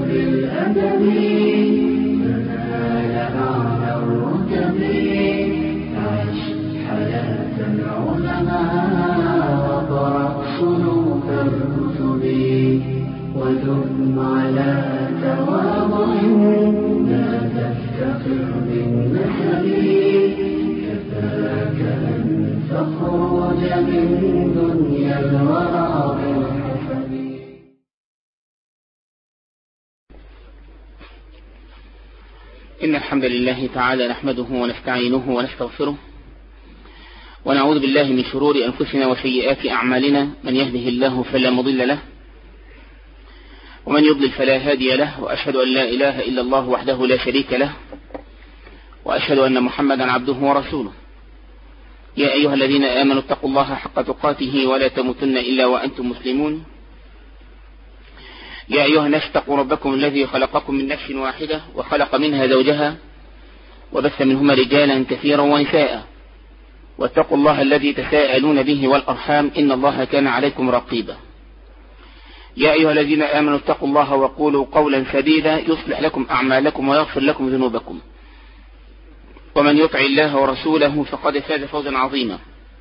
بالأدب تنال أعلى الرتب عش حياة العلماء وقرأ صنوف الكتب ودم على تواضع لا تفتخر بالنسب كفاك أن تخرج من دنيا الورى بالحسب إن الحمد لله تعالى نحمده ونستعينه ونستغفره ونعوذ بالله من شرور أنفسنا وسيئات أعمالنا من يهده الله فلا مضل له ومن يضلل فلا هادي له وأشهد أن لا إله إلا الله وحده لا شريك له وأشهد أن محمدا عبده ورسوله يا أيها الذين آمنوا اتقوا الله حق تقاته ولا تموتن إلا وأنتم مسلمون يا أيها الناس اتقوا ربكم الذي خلقكم من نفس واحدة وخلق منها زوجها وبث منهما رجالا كثيرا ونساء واتقوا الله الذي تساءلون به والأرحام إن الله كان عليكم رقيبا يا أيها الذين آمنوا اتقوا الله وقولوا قولا سديدا يصلح لكم أعمالكم ويغفر لكم ذنوبكم ومن يطع الله ورسوله فقد فاز فوزا عظيما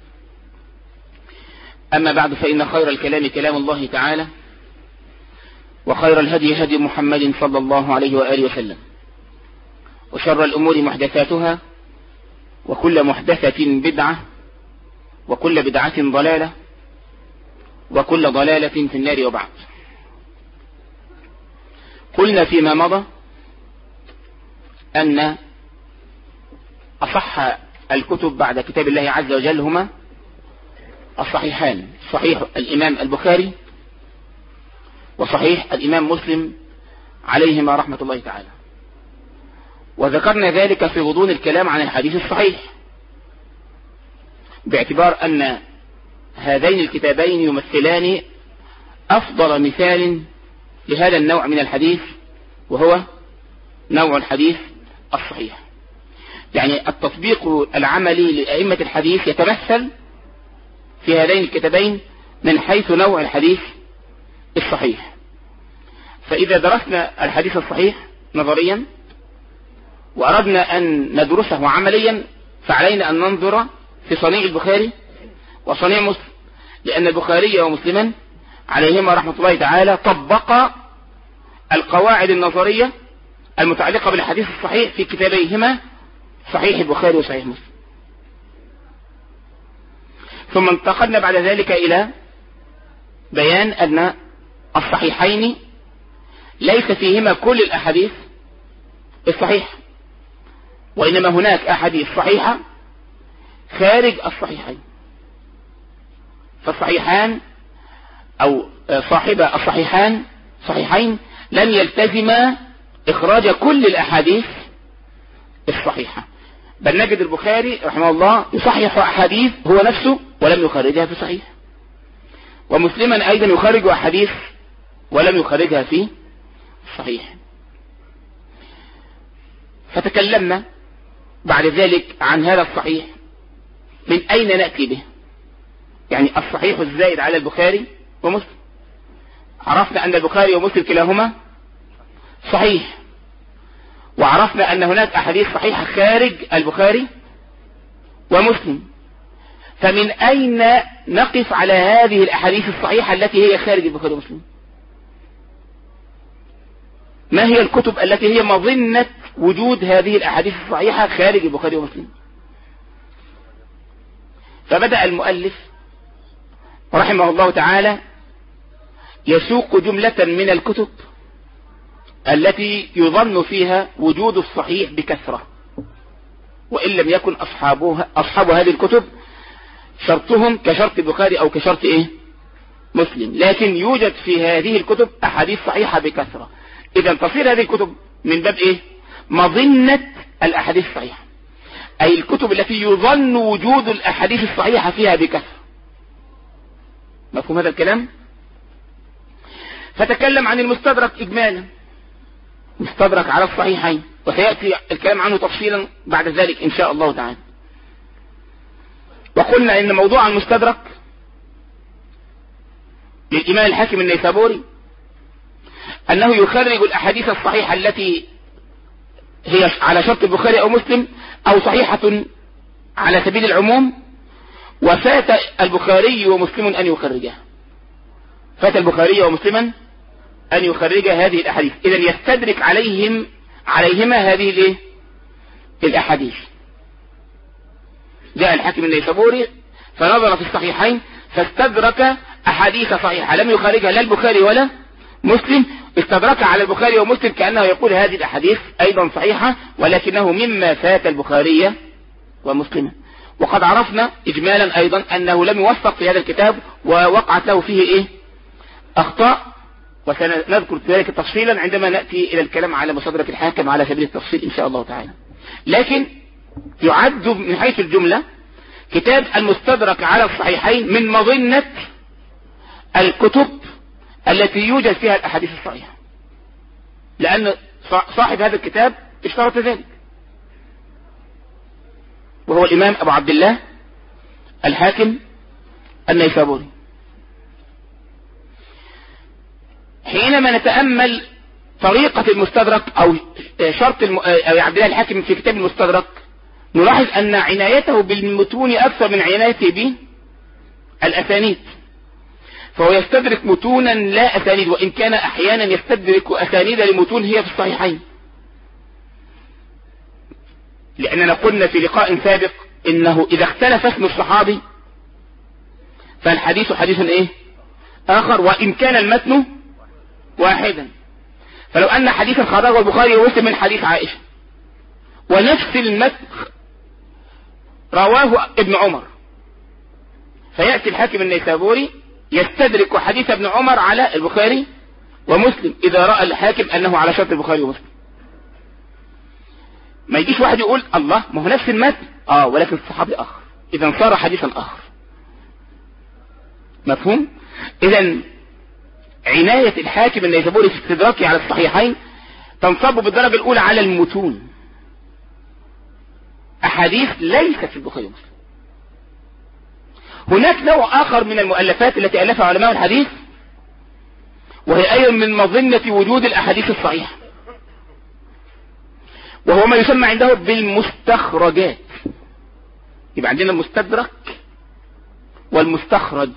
أما بعد فإن خير الكلام كلام الله تعالى وخير الهدي هدي محمد صلى الله عليه وآله وسلم وشر الأمور محدثاتها وكل محدثة بدعة وكل بدعة ضلالة وكل ضلالة في النار وبعد قلنا فيما مضى أن أصح الكتب بعد كتاب الله عز وجل هما الصحيحان صحيح الإمام البخاري وصحيح الإمام مسلم عليهما رحمة الله تعالى وذكرنا ذلك في غضون الكلام عن الحديث الصحيح باعتبار أن هذين الكتابين يمثلان أفضل مثال لهذا النوع من الحديث وهو نوع الحديث الصحيح يعني التطبيق العملي لأئمة الحديث يتمثل في هذين الكتابين من حيث نوع الحديث الصحيح فإذا درسنا الحديث الصحيح نظريا وأردنا أن ندرسه عمليا فعلينا أن ننظر في صنيع البخاري وصنيع مسلم لأن البخاري ومسلما عليهما رحمة الله تعالى طبق القواعد النظرية المتعلقة بالحديث الصحيح في كتابيهما صحيح البخاري وصحيح مسلم ثم انتقلنا بعد ذلك إلى بيان أن الصحيحين ليس فيهما كل الأحاديث الصحيحة وإنما هناك أحاديث صحيحة خارج الصحيحين فالصحيحان أو صاحب الصحيحان صحيحين لم يلتزما إخراج كل الأحاديث الصحيحة بل نجد البخاري رحمه الله يصحح أحاديث هو نفسه ولم يخرجها في صحيح ومسلما أيضا يخرج أحاديث ولم يخرجها في صحيح فتكلمنا بعد ذلك عن هذا الصحيح من أين نأتي به يعني الصحيح الزائد على البخاري ومسلم عرفنا أن البخاري ومسلم كلاهما صحيح وعرفنا أن هناك أحاديث صحيحة خارج البخاري ومسلم فمن أين نقف على هذه الأحاديث الصحيحة التي هي خارج البخاري ومسلم ما هي الكتب التي هي مظنة وجود هذه الأحاديث الصحيحة خارج البخاري ومسلم فبدأ المؤلف رحمه الله تعالى يسوق جملة من الكتب التي يظن فيها وجود الصحيح بكثرة وإن لم يكن أصحابها أصحاب هذه الكتب شرطهم كشرط البخاري أو كشرط إيه مسلم لكن يوجد في هذه الكتب أحاديث صحيحة بكثرة إذا تصير هذه الكتب من باب إيه مظنة الأحاديث الصحيحة أي الكتب التي يظن وجود الأحاديث الصحيحة فيها بكثرة مفهوم هذا الكلام فتكلم عن المستدرك إجمالا مستدرك على الصحيحين وسيأتي الكلام عنه تفصيلا بعد ذلك إن شاء الله تعالى وقلنا إن موضوع المستدرك للإمام الحاكم النيسابوري أنه يخرج الأحاديث الصحيحة التي هي على شرط البخاري أو مسلم أو صحيحة على سبيل العموم وفات البخاري ومسلم أن يخرجها فات البخاري ومسلما أن يخرج هذه الأحاديث إذا يستدرك عليهم عليهما هذه الإيه؟ الأحاديث جاء الحاكم النيسابوري فنظر في الصحيحين فاستدرك أحاديث صحيحة لم يخرجها لا البخاري ولا مسلم استدرك على البخاري ومسلم كأنه يقول هذه الأحاديث أيضا صحيحة ولكنه مما فات البخاري ومسلم وقد عرفنا إجمالا أيضا أنه لم يوفق في هذا الكتاب ووقعت له فيه إيه أخطاء وسنذكر ذلك تفصيلا عندما نأتي إلى الكلام على مصادرة الحاكم على سبيل التفصيل إن شاء الله تعالى لكن يعد من حيث الجملة كتاب المستدرك على الصحيحين من مظنة الكتب التي يوجد فيها الأحاديث الصحيحة لأن صاحب هذا الكتاب اشترط ذلك وهو الإمام أبو عبد الله الحاكم النيسابوري حينما نتأمل طريقة المستدرك أو شرط الم... أو عبد الله الحاكم في كتاب المستدرك نلاحظ أن عنايته بالمتون أكثر من عنايته بالأسانيد فهو يستدرك متونا لا أسانيد وإن كان أحيانا يستدرك أسانيد لمتون هي في الصحيحين لأننا قلنا في لقاء سابق إنه إذا اختلف اسم الصحابي فالحديث حديث إيه آخر وإن كان المتن واحدا فلو أن حديثا خرجه البخاري ومسلم من حديث عائشة ونفس المتن رواه ابن عمر فيأتي الحاكم النيسابوري يستدرك حديث ابن عمر على البخاري ومسلم إذا رأى الحاكم أنه على شرط البخاري ومسلم ما يجيش واحد يقول الله ما هو نفس المتن اه ولكن الصحابي آخر إذا صار حديثا آخر مفهوم إذا عناية الحاكم النيسابوري في استدراكه على الصحيحين تنصب بالدرجة الأولى على المتون أحاديث ليست في البخاري ومسلم هناك نوع آخر من المؤلفات التي ألفها علماء الحديث وهي أيضا من مظنة وجود الأحاديث الصحيحة وهو ما يسمى عنده بالمستخرجات يبقى عندنا المستدرك والمستخرج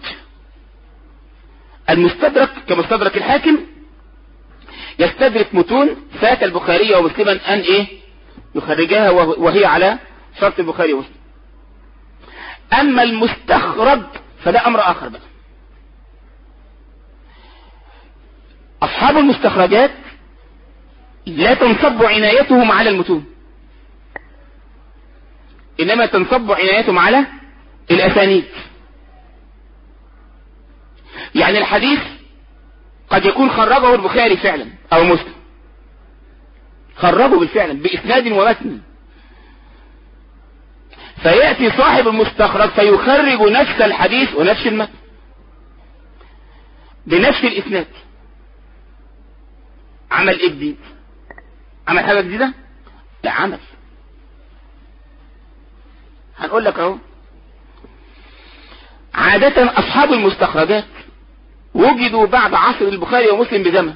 المستدرك كمستدرك الحاكم يستدرك متون فات البخاري ومسلما أن إيه يخرجها وهي على شرط البخاري ومسلم أما المستخرج فده أمر آخر بقى أصحاب المستخرجات لا تنصب عنايتهم على المتون إنما تنصب عنايتهم على الأسانيد يعني الحديث قد يكون خرجه البخاري فعلا أو مسلم خرجه بالفعل بإسناد ومتن فيأتي صاحب المستخرج فيخرج نفس الحديث ونفس المتن بنفس الإسناد عمل إيه جديد عمل حاجة جديدة لا عمل هنقول لك اهو عادة أصحاب المستخرجات وجدوا بعد عصر البخاري ومسلم بزمن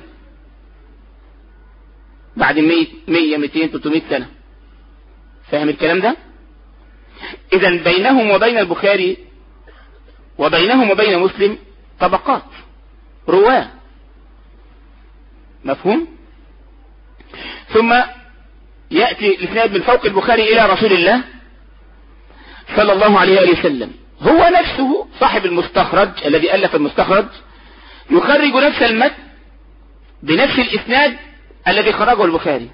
بعد 100 100 200 300 سنة فاهم الكلام ده اذا بينهم وبين البخاري وبينهم وبين مسلم طبقات رواه مفهوم ثم يأتي الاسناد من فوق البخاري الى رسول الله صلى الله عليه وآله وسلم هو نفسه صاحب المستخرج الذي ألف المستخرج يخرج نفس المتن بنفس الإسناد الذي خرجه البخاري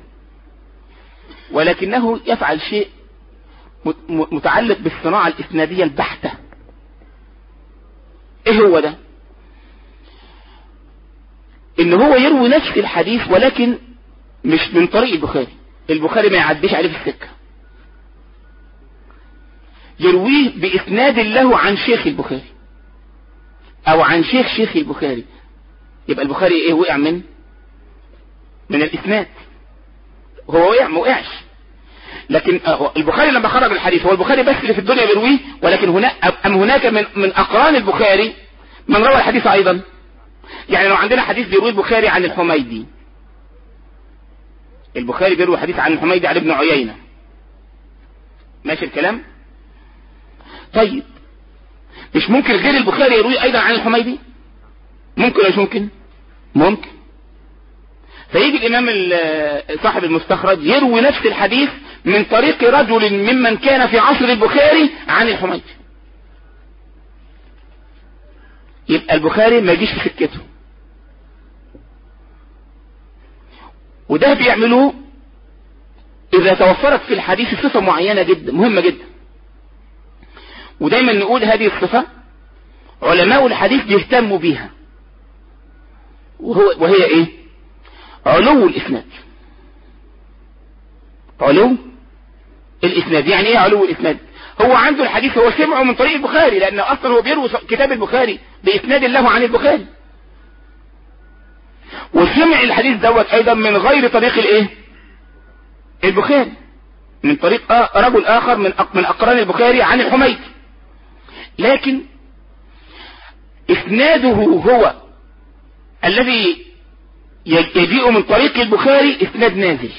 ولكنه يفعل شيء متعلق بالصناعة الإسنادية البحتة ايه هو ده ان هو يروي نفس الحديث ولكن مش من طريق البخاري البخاري ما يعديش عليه في السكة يرويه بإسناد له عن شيخ البخاري او عن شيخ شيخ البخاري يبقى البخاري ايه وقع من من الاسناد هو وقع ما وقعش لكن البخاري لما خرج الحديث هو البخاري بس اللي في الدنيا بيرويه ولكن هناك ام هناك من من اقران البخاري من روى الحديث ايضا يعني لو عندنا حديث بيروي البخاري عن الحميدي البخاري بيروي حديث عن الحميدي عن ابن عيينة ماشي الكلام طيب مش ممكن غير البخاري يروي ايضا عن الحميدي ممكن ولا مش ممكن ممكن فيجي الامام ال- صاحب المستخرج يروي نفس الحديث من طريق رجل ممن كان في عصر البخاري عن الحميدي يبقى البخاري ما يجيش في سكته وده بيعملوه اذا توفرت في الحديث صفة معينة جدا مهمة جدا ودايما نقول هذه الصفة علماء الحديث بيهتموا بيها وهو وهي ايه علو الاسناد علو الاسناد يعني ايه علو الاسناد هو عنده الحديث هو سمعه من طريق البخاري لان اصلا هو بيروي كتاب البخاري باسناد له عن البخاري وسمع الحديث دوت ايضا من غير طريق الايه البخاري من طريق آه رجل اخر من أق- من اقران البخاري عن الحميدي لكن اسناده هو الذي يجيء من طريق البخاري اسناد نازل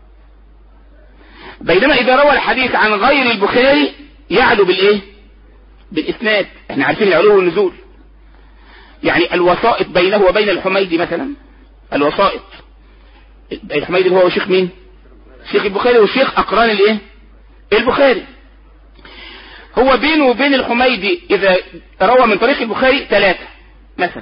بينما اذا روى الحديث عن غير البخاري يعلو بالايه بالاسناد احنا عارفين العلو والنزول يعني الوسائط بينه وبين الحميدي مثلا الوسائط الحميدي هو شيخ مين شيخ البخاري وشيخ اقران الايه البخاري هو بينه وبين الحميدي اذا روى من طريق البخاري ثلاثة مثلا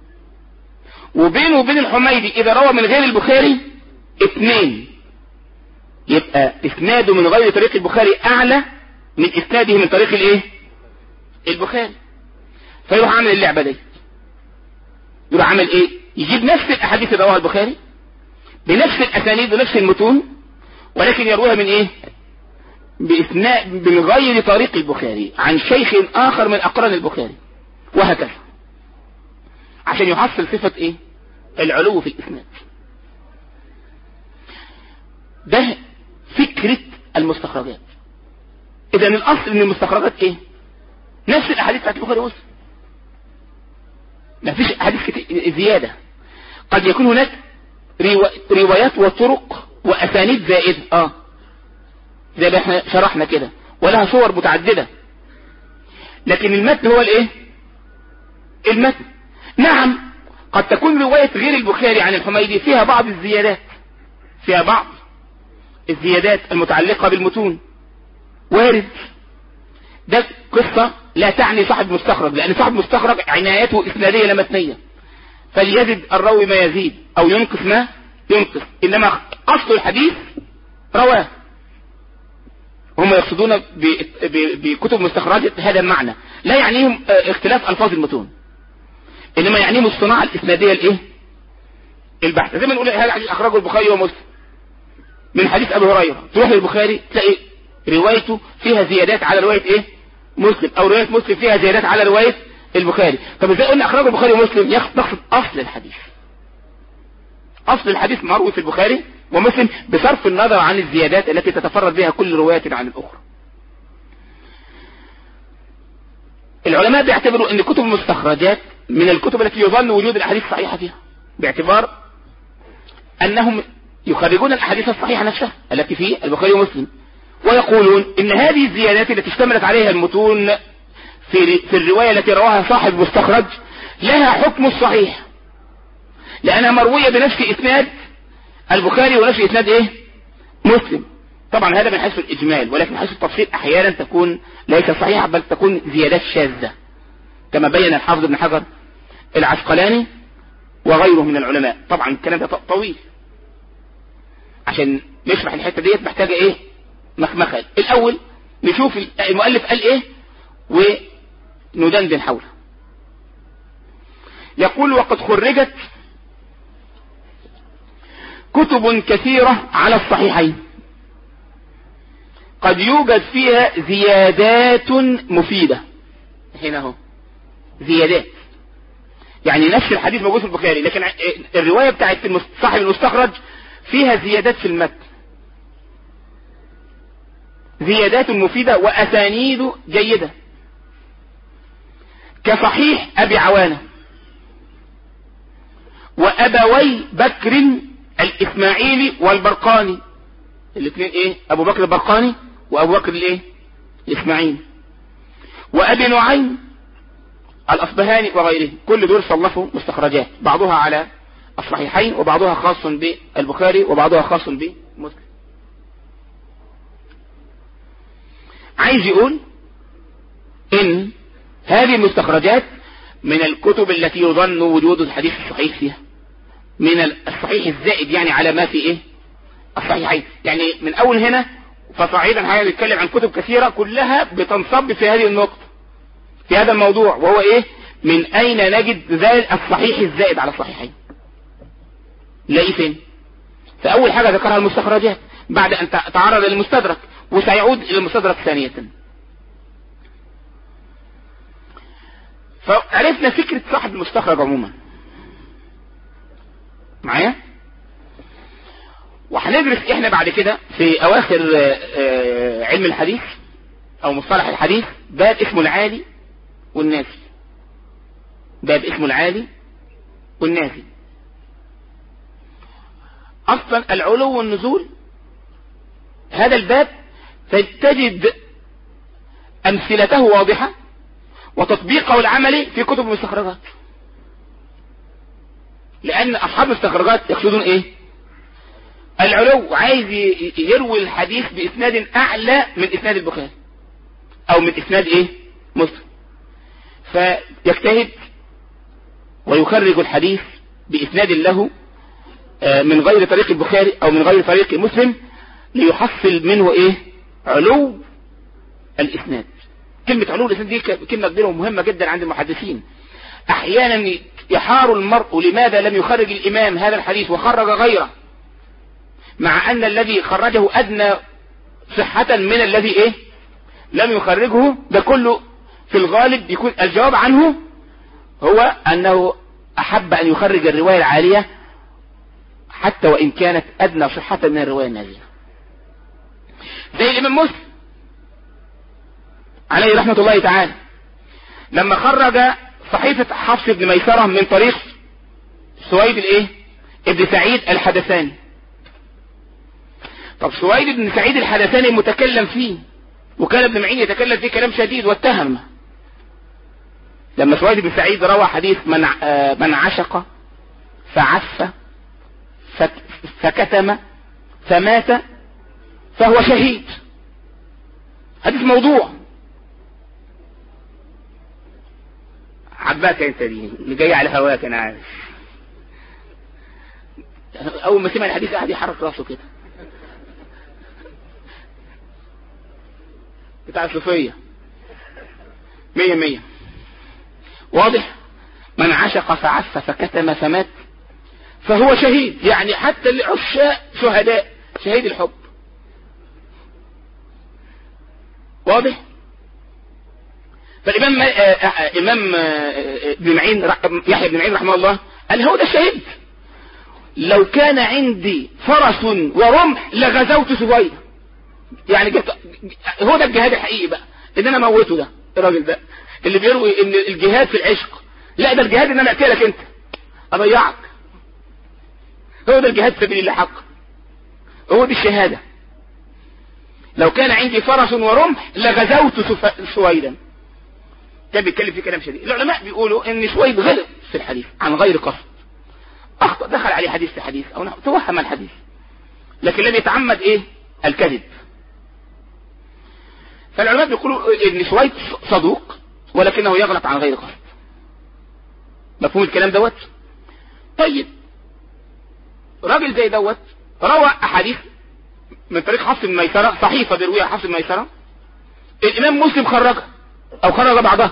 وبينه وبين الحميدي اذا روى من غير البخاري اثنين يبقى اسناده من غير طريق البخاري اعلى من اسناده من طريق الايه البخاري فيروح عامل اللعبة دي يروح عامل ايه يجيب نفس الاحاديث اللي رواها البخاري بنفس الاسانيد ونفس المتون ولكن يرويها من ايه بإثناء من غير طريق البخاري عن شيخ آخر من أقران البخاري وهكذا عشان يحصل صفة إيه العلو في الإسناد ده فكرة المستخرجات إذا الأصل من المستخرجات إيه نفس الأحاديث بتاعت البخاري ومسلم ما فيش أحاديث كتير زيادة قد يكون هناك روا- روايات وطرق وأسانيد زائدة آه زي ما احنا شرحنا كده ولها صور متعددة لكن المتن هو الايه المتن نعم قد تكون رواية غير البخاري عن الحميدي فيها بعض الزيادات فيها بعض الزيادات المتعلقة بالمتون وارد ده قصة لا تعني صاحب مستخرج لأن صاحب مستخرج عنايته إسنادية لا متنية فليزد الراوي ما يزيد أو ينقص ما ينقص إنما أصل الحديث رواه هم يقصدون ب- ب- بكتب مستخرجة هذا المعنى لا يعنيهم آه، اختلاف ألفاظ المتون إنما يعنيهم الصناعة الإسنادية الإيه البحث زي ما نقول هذا حديث أخرجه البخاري ومسلم من حديث أبي هريرة تروح للبخاري تلاقي روايته فيها زيادات على رواية إيه مسلم أو رواية مسلم فيها زيادات على رواية البخاري طب إزاي قلنا أخرجه البخاري ومسلم يقصد نقصد أصل الحديث أصل الحديث مروي في البخاري ومسلم بصرف النظر عن الزيادات التي تتفرد بها كل رواية عن الأخرى العلماء بيعتبروا ان كتب المستخرجات من الكتب التي يظن وجود الاحاديث الصحيحة فيها باعتبار انهم يخرجون الاحاديث الصحيحة نفسها التي في البخاري ومسلم ويقولون ان هذه الزيادات التي اشتملت عليها المتون في في الرواية التي رواها صاحب المستخرج لها حكم الصحيح لانها مروية بنفس اسناد البخاري ونفس اسناد ايه مسلم طبعا هذا من حيث الاجمال ولكن من حيث التفصيل احيانا تكون ليس صحيحة بل تكون زيادات شاذة كما بين الحافظ ابن حجر العسقلاني وغيره من العلماء طبعا الكلام ده طويل عشان نشرح الحتة ديت محتاجة ايه مخمخة الاول نشوف المؤلف قال ايه وندندن حوله يقول وقد خرجت كتب كثيرة على الصحيحين قد يوجد فيها زيادات مفيدة هنا اهو زيادات يعني نفس الحديث موجود في البخاري لكن الرواية بتاعت صاحب المستخرج فيها زيادات في المتن زيادات مفيدة وأسانيد جيدة. 'كصحيح أبي عوانة وأبوي بكر الإسماعيلي والبرقاني الاثنين ايه أبو بكر البرقاني وأبو بكر الايه الإسماعيلي وأبي نعيم الأصبهاني وغيره كل دول صنفوا مستخرجات بعضها على الصحيحين وبعضها خاص بالبخاري وبعضها خاص بمسلم عايز يقول ان هذه المستخرجات من الكتب التي يظن وجود الحديث الصحيح فيها من الصحيح الزائد يعني على ما في ايه الصحيحين يعني من اول هنا فصعيدا هنتكلم عن كتب كثيرة كلها بتنصب في هذه النقطة في هذا الموضوع وهو ايه من اين نجد ذلك الصحيح الزائد على الصحيحين لاقيه فين فاول حاجة ذكرها المستخرجات بعد ان تعرض للمستدرك وسيعود الى المستدرك ثانية فعرفنا فكرة صاحب المستخرج عموما معايا وهندرس احنا بعد كده في اواخر علم الحديث او مصطلح الحديث باب اسمه العالي والنافي باب اسمه العالي والنافي اصلا العلو والنزول هذا الباب تجد امثلته واضحة وتطبيقه العملي في كتب المستخرجات لان اصحاب المستخرجات يقصدون ايه العلو عايز يروي الحديث باسناد اعلى من اسناد البخاري او من اسناد ايه مسلم فيجتهد ويخرج الحديث باسناد له من غير طريق البخاري او من غير طريق مسلم ليحصل منه ايه علو الاسناد كلمة علو الاسناد دي كلمة كبيرة ومهمة جدا عند المحدثين احيانا يحار المرء لماذا لم يخرج الامام هذا الحديث وخرج غيره مع ان الذي خرجه ادنى صحة من الذي ايه لم يخرجه ده كله في الغالب يكون الجواب عنه هو انه احب ان يخرج الرواية العالية حتى وان كانت ادنى صحة من الرواية النازلة زي الامام مسلم عليه رحمة الله تعالى لما خرج صحيفة حفص بن ميسرة من طريق سويد الايه ابن سعيد الحدثاني طب سويد بن سعيد الحدثاني متكلم فيه وكان ابن معين يتكلم فيه كلام شديد واتهم لما سويد بن سعيد روى حديث من من عشق فعف فكتم فمات فهو شهيد حديث موضوع عباك انت دي اللي جاي على هواك انا عارف اول ما سمع الحديث قاعد يحرك راسه كده بتاع الصوفية مية مية واضح من عشق فعف فكتم فمات فهو شهيد يعني حتى العشاء شهداء شهيد الحب واضح فالإمام إمام ابن معين يحيى بن معين رحمه الله قال هو ده الشهيد لو كان عندي فرس ورمح لغزوت سويد يعني جبت هو ده الجهاد الحقيقي بقى ان انا موته ده الراجل ده اللي بيروي ان الجهاد في العشق لا ده الجهاد ان انا اقتلك انت اضيعك هو ده الجهاد في سبيل الله حق هو دي الشهادة لو كان عندي فرس ورمح لغزوت سويدا كان بيتكلم في كلام شديد العلماء بيقولوا ان سويد غلط في الحديث عن غير قصد اخطأ دخل عليه حديث في حديث او توهم الحديث لكن لم يتعمد ايه الكذب فالعلماء بيقولوا ان سويد صدوق ولكنه يغلط عن غير قصد مفهوم الكلام دوت طيب راجل زي دوت روى احاديث من طريق حفص بن ميسرة صحيفة بيرويها حفص بن ميسرة الامام مسلم خرجها او خرج بعضها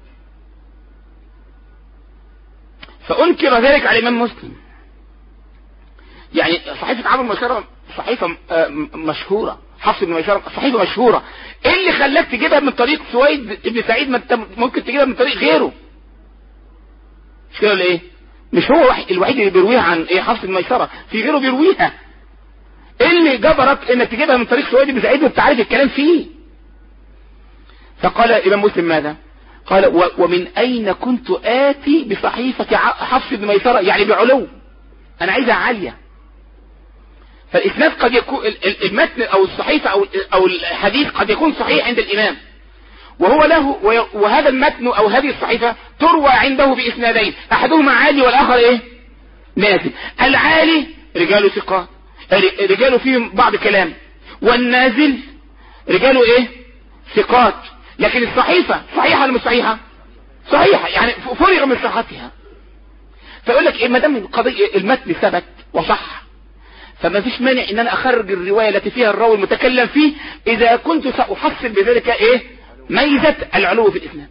فانكر ذلك على الامام مسلم يعني صحيفة عمرو ميسرة صحيفة مشهورة حفص بن ميسرة صحيفة مشهورة ايه اللي خلاك تجيبها من طريق سويد ابن سعيد ما انت ممكن تجيبها من طريق غيره مش كده ولا ايه مش هو الوحيد اللي بيرويها عن ايه حفص بن ميسرة في غيره بيرويها ايه اللي جبرك انك تجيبها من طريق سويد بن سعيد وانت عارف الكلام فيه فقال الامام مسلم ماذا قال و- ومن أين كنت آتي بصحيفة ع- حفص بن ميسرة يعني بعلو أنا عايزها عالية فالإسناد قد يكون ال- ال- المتن أو الصحيفة أو أو الحديث قد يكون صحيح عند الإمام وهو له وي- وهذا المتن أو هذه الصحيفة تروى عنده بإسنادين أحدهما عالي والآخر إيه نازل العالي رجاله ثقات ر- رجاله فيهم بعض كلام والنازل رجاله إيه ثقات لكن الصحيفة صحيحة ولا مش صحيحة صحيحة يعني ف- فرغ من صحتها فيقول لك إيه ما دام القضية المتن ثبت وصح فما فيش مانع ان انا اخرج الرواية التي فيها الراوي المتكلم فيه اذا كنت ساحصل بذلك ايه ميزة العلو في الاسناد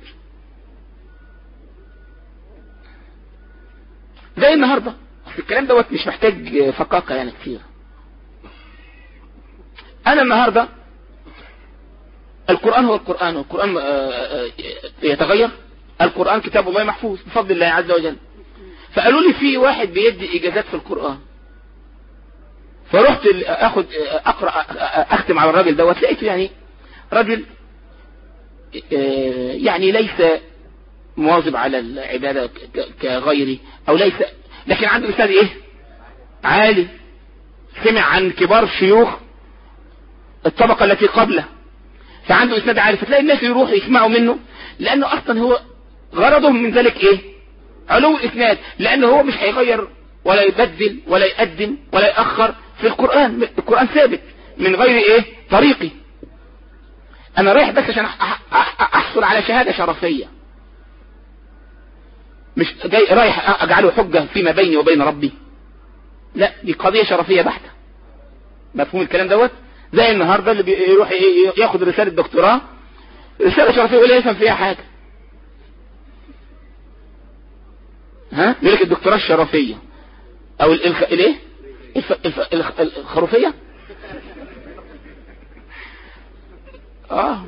زي النهاردة أصل الكلام دوت مش محتاج فقاقة يعني كتير انا النهاردة القرآن هو القرآن والقرآن آه، آه، يتغير القرآن كتاب الله محفوظ بفضل الله عز وجل فقالوا لي في واحد بيدي اجازات في القرآن فرحت ال- اخد اقرا اختم على الراجل دوت لقيته يعني راجل آه، يعني ليس مواظب على العبادة ك- كغيري او ليس لكن عنده استاذ ايه عالي سمع عن كبار شيوخ الطبقة التي قبله فعنده اسناد عالي فتلاقي الناس يروحوا يسمعوا منه لانه اصلا هو غرضهم من ذلك ايه علو الاسناد لانه هو مش هيغير ولا يبدل ولا يقدم ولا يأخر في القرآن القرآن ثابت من غير ايه طريقي انا رايح بس عشان أح- أح- احصل على شهادة شرفية مش جاي رايح اجعله حجة فيما بيني وبين ربي لا دي قضية شرفية بحتة مفهوم الكلام دوت زي النهاردة اللي بيروح ي- ياخد رسالة دكتوراه رسالة شرفية ولا يفهم فيها حاجة ها يقول لك الدكتوراه الشرفية او ال- الخ... الايه الف... الف... الخ... الخروفية اه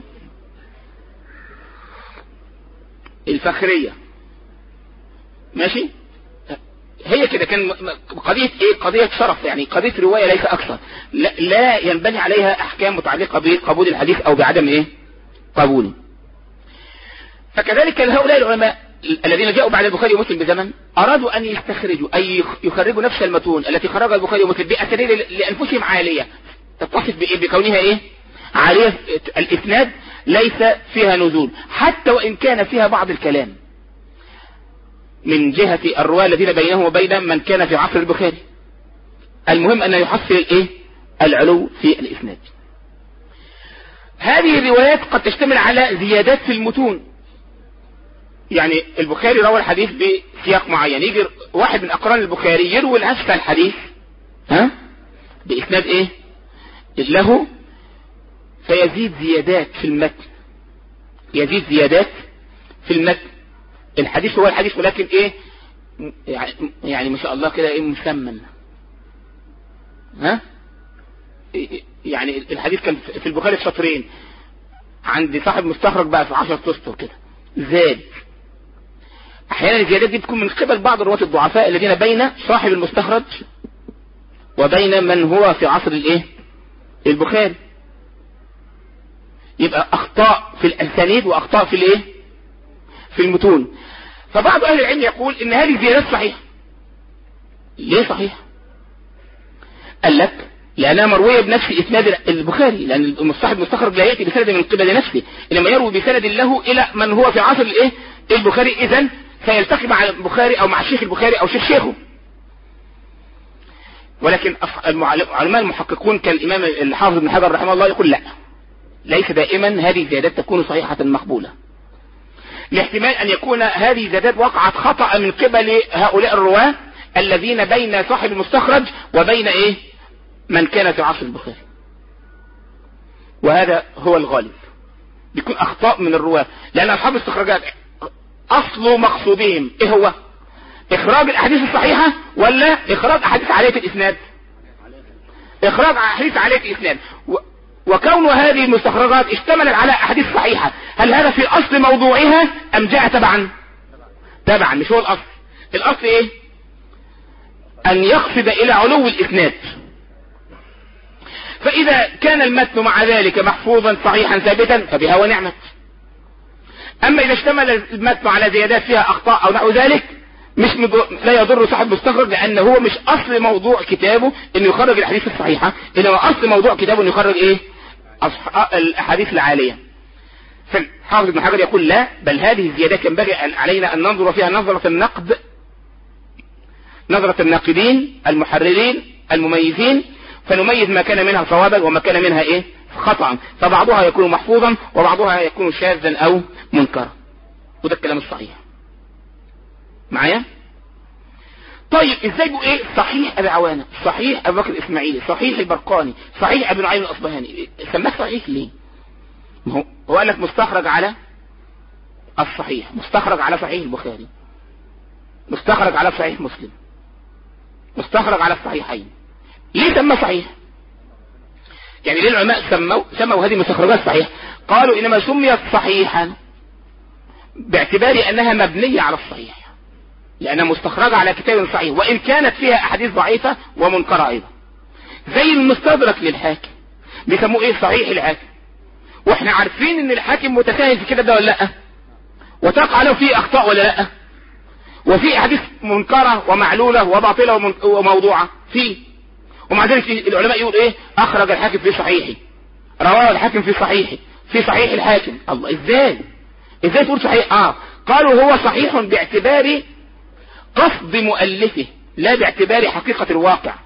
الفخرية ماشي هي كده كان م- م- قضية ايه قضية شرف يعني قضية رواية ليس اكثر لا, لا ينبني عليها احكام متعلقة بقبول الحديث او بعدم ايه قبوله فكذلك هؤلاء العلماء الذين جاءوا بعد البخاري ومسلم بزمن أرادوا أن يستخرجوا أي يخرجوا نفس المتون التي خرجها البخاري ومسلم بأسانيد لأنفسهم عالية تتصف بإيه بكونها إيه عالية الإسناد ليس فيها نزول حتى وإن كان فيها بعض الكلام من جهة الرواة الذين بينهم وبين من كان في عصر البخاري المهم أن يحصل الإيه العلو في الإسناد هذه الروايات قد تشتمل على زيادات في المتون يعني البخاري روى الحديث بسياق معين يجي واحد من اقران البخاري يروي نفس الحديث ها باسناد ايه له فيزيد زيادات في المتن يزيد زيادات في المتن الحديث هو الحديث ولكن ايه يعني, يعني ما شاء الله كده ايه مسمن ها يعني الحديث كان في البخاري في شطرين عند صاحب مستخرج بقى في 10 اسطر كده زاد احيانا الزيادات دي بتكون من قبل بعض الرواة الضعفاء الذين بين صاحب المستخرج وبين من هو في عصر الايه البخاري يبقى اخطاء في الاسانيد واخطاء في الايه في المتون فبعض اهل العلم يقول ان هذه زيادات صحيحه ليه صحيحه قال لك لانها مرويه بنفس اسناد البخاري لان صاحب المستخرج لا ياتي بسند من قبل نفسه انما يروي بسند له الى من هو في عصر الايه البخاري اذا سيلتقي مع البخاري او مع الشيخ البخاري او شيخ شيخه ولكن علماء المحققون كالامام الحافظ بن حجر رحمه الله يقول لا ليس دائما هذه الزيادات تكون صحيحة مقبولة لاحتمال ان يكون هذه الزيادات وقعت خطأ من قبل هؤلاء الرواة الذين بين صاحب المستخرج وبين ايه من كان في عصر البخاري وهذا هو الغالب بيكون اخطاء من الرواة لان اصحاب الاستخراجات اصل مقصودهم ايه هو اخراج الاحاديث الصحيحة ولا اخراج احاديث عالية الاسناد اخراج احاديث عالية الاسناد و... وكون هذه المستخرجات اشتملت على احاديث صحيحة هل هذا في اصل موضوعها ام جاء تبعا تبعا مش هو الاصل الاصل ايه ان يقصد الى علو الاسناد فاذا كان المتن مع ذلك محفوظا صحيحا ثابتا فبها ونعمت اما اذا اشتمل المتن على زيادات فيها اخطاء او نحو ذلك مش مضر لا يضر صاحب المستخرج لان هو مش اصل موضوع كتابه انه يخرج الاحاديث الصحيحه انما اصل موضوع كتابه انه يخرج ايه أصح... الاحاديث العاليه فالحافظ ابن حجر يقول لا بل هذه الزيادات ينبغي علينا ان ننظر فيها نظره النقد نظره الناقدين المحررين المميزين فنميز ما كان منها صوابا وما كان منها ايه خطأ فبعضها يكون محفوظا وبعضها يكون شاذا او منكرا وده الكلام الصحيح معايا طيب ازاي بقى ايه صحيح ابي عوانة صحيح ابو بكر الاسماعيلي صحيح البرقاني صحيح ابن نعيم الاصبهاني سماه صحيح ليه ما هو هو قال لك مستخرج على الصحيح مستخرج على صحيح البخاري مستخرج على صحيح مسلم مستخرج على الصحيحين ليه سمى صحيح يعني ليه العلماء سموا سموا هذه المستخرجات صحيح قالوا انما سميت صحيحا باعتبار انها مبنية على الصحيح لانها مستخرجة على كتاب صحيح وان كانت فيها احاديث ضعيفة ومنكرة ايضا زي المستدرك للحاكم بيسموه ايه صحيح الحاكم واحنا عارفين ان الحاكم متساهل في كده ده ولا لا وتقع له فيه اخطاء ولا لا وفي احاديث منكرة ومعلولة وباطلة وموضوعة فيه ومع ذلك العلماء يقول ايه اخرج الحاكم في صحيحه رواه الحاكم في صحيحه في صحيح الحاكم الله ازاي ازاي تقول صحيح اه قالوا هو صحيح باعتبار قصد مؤلفه لا باعتبار حقيقة الواقع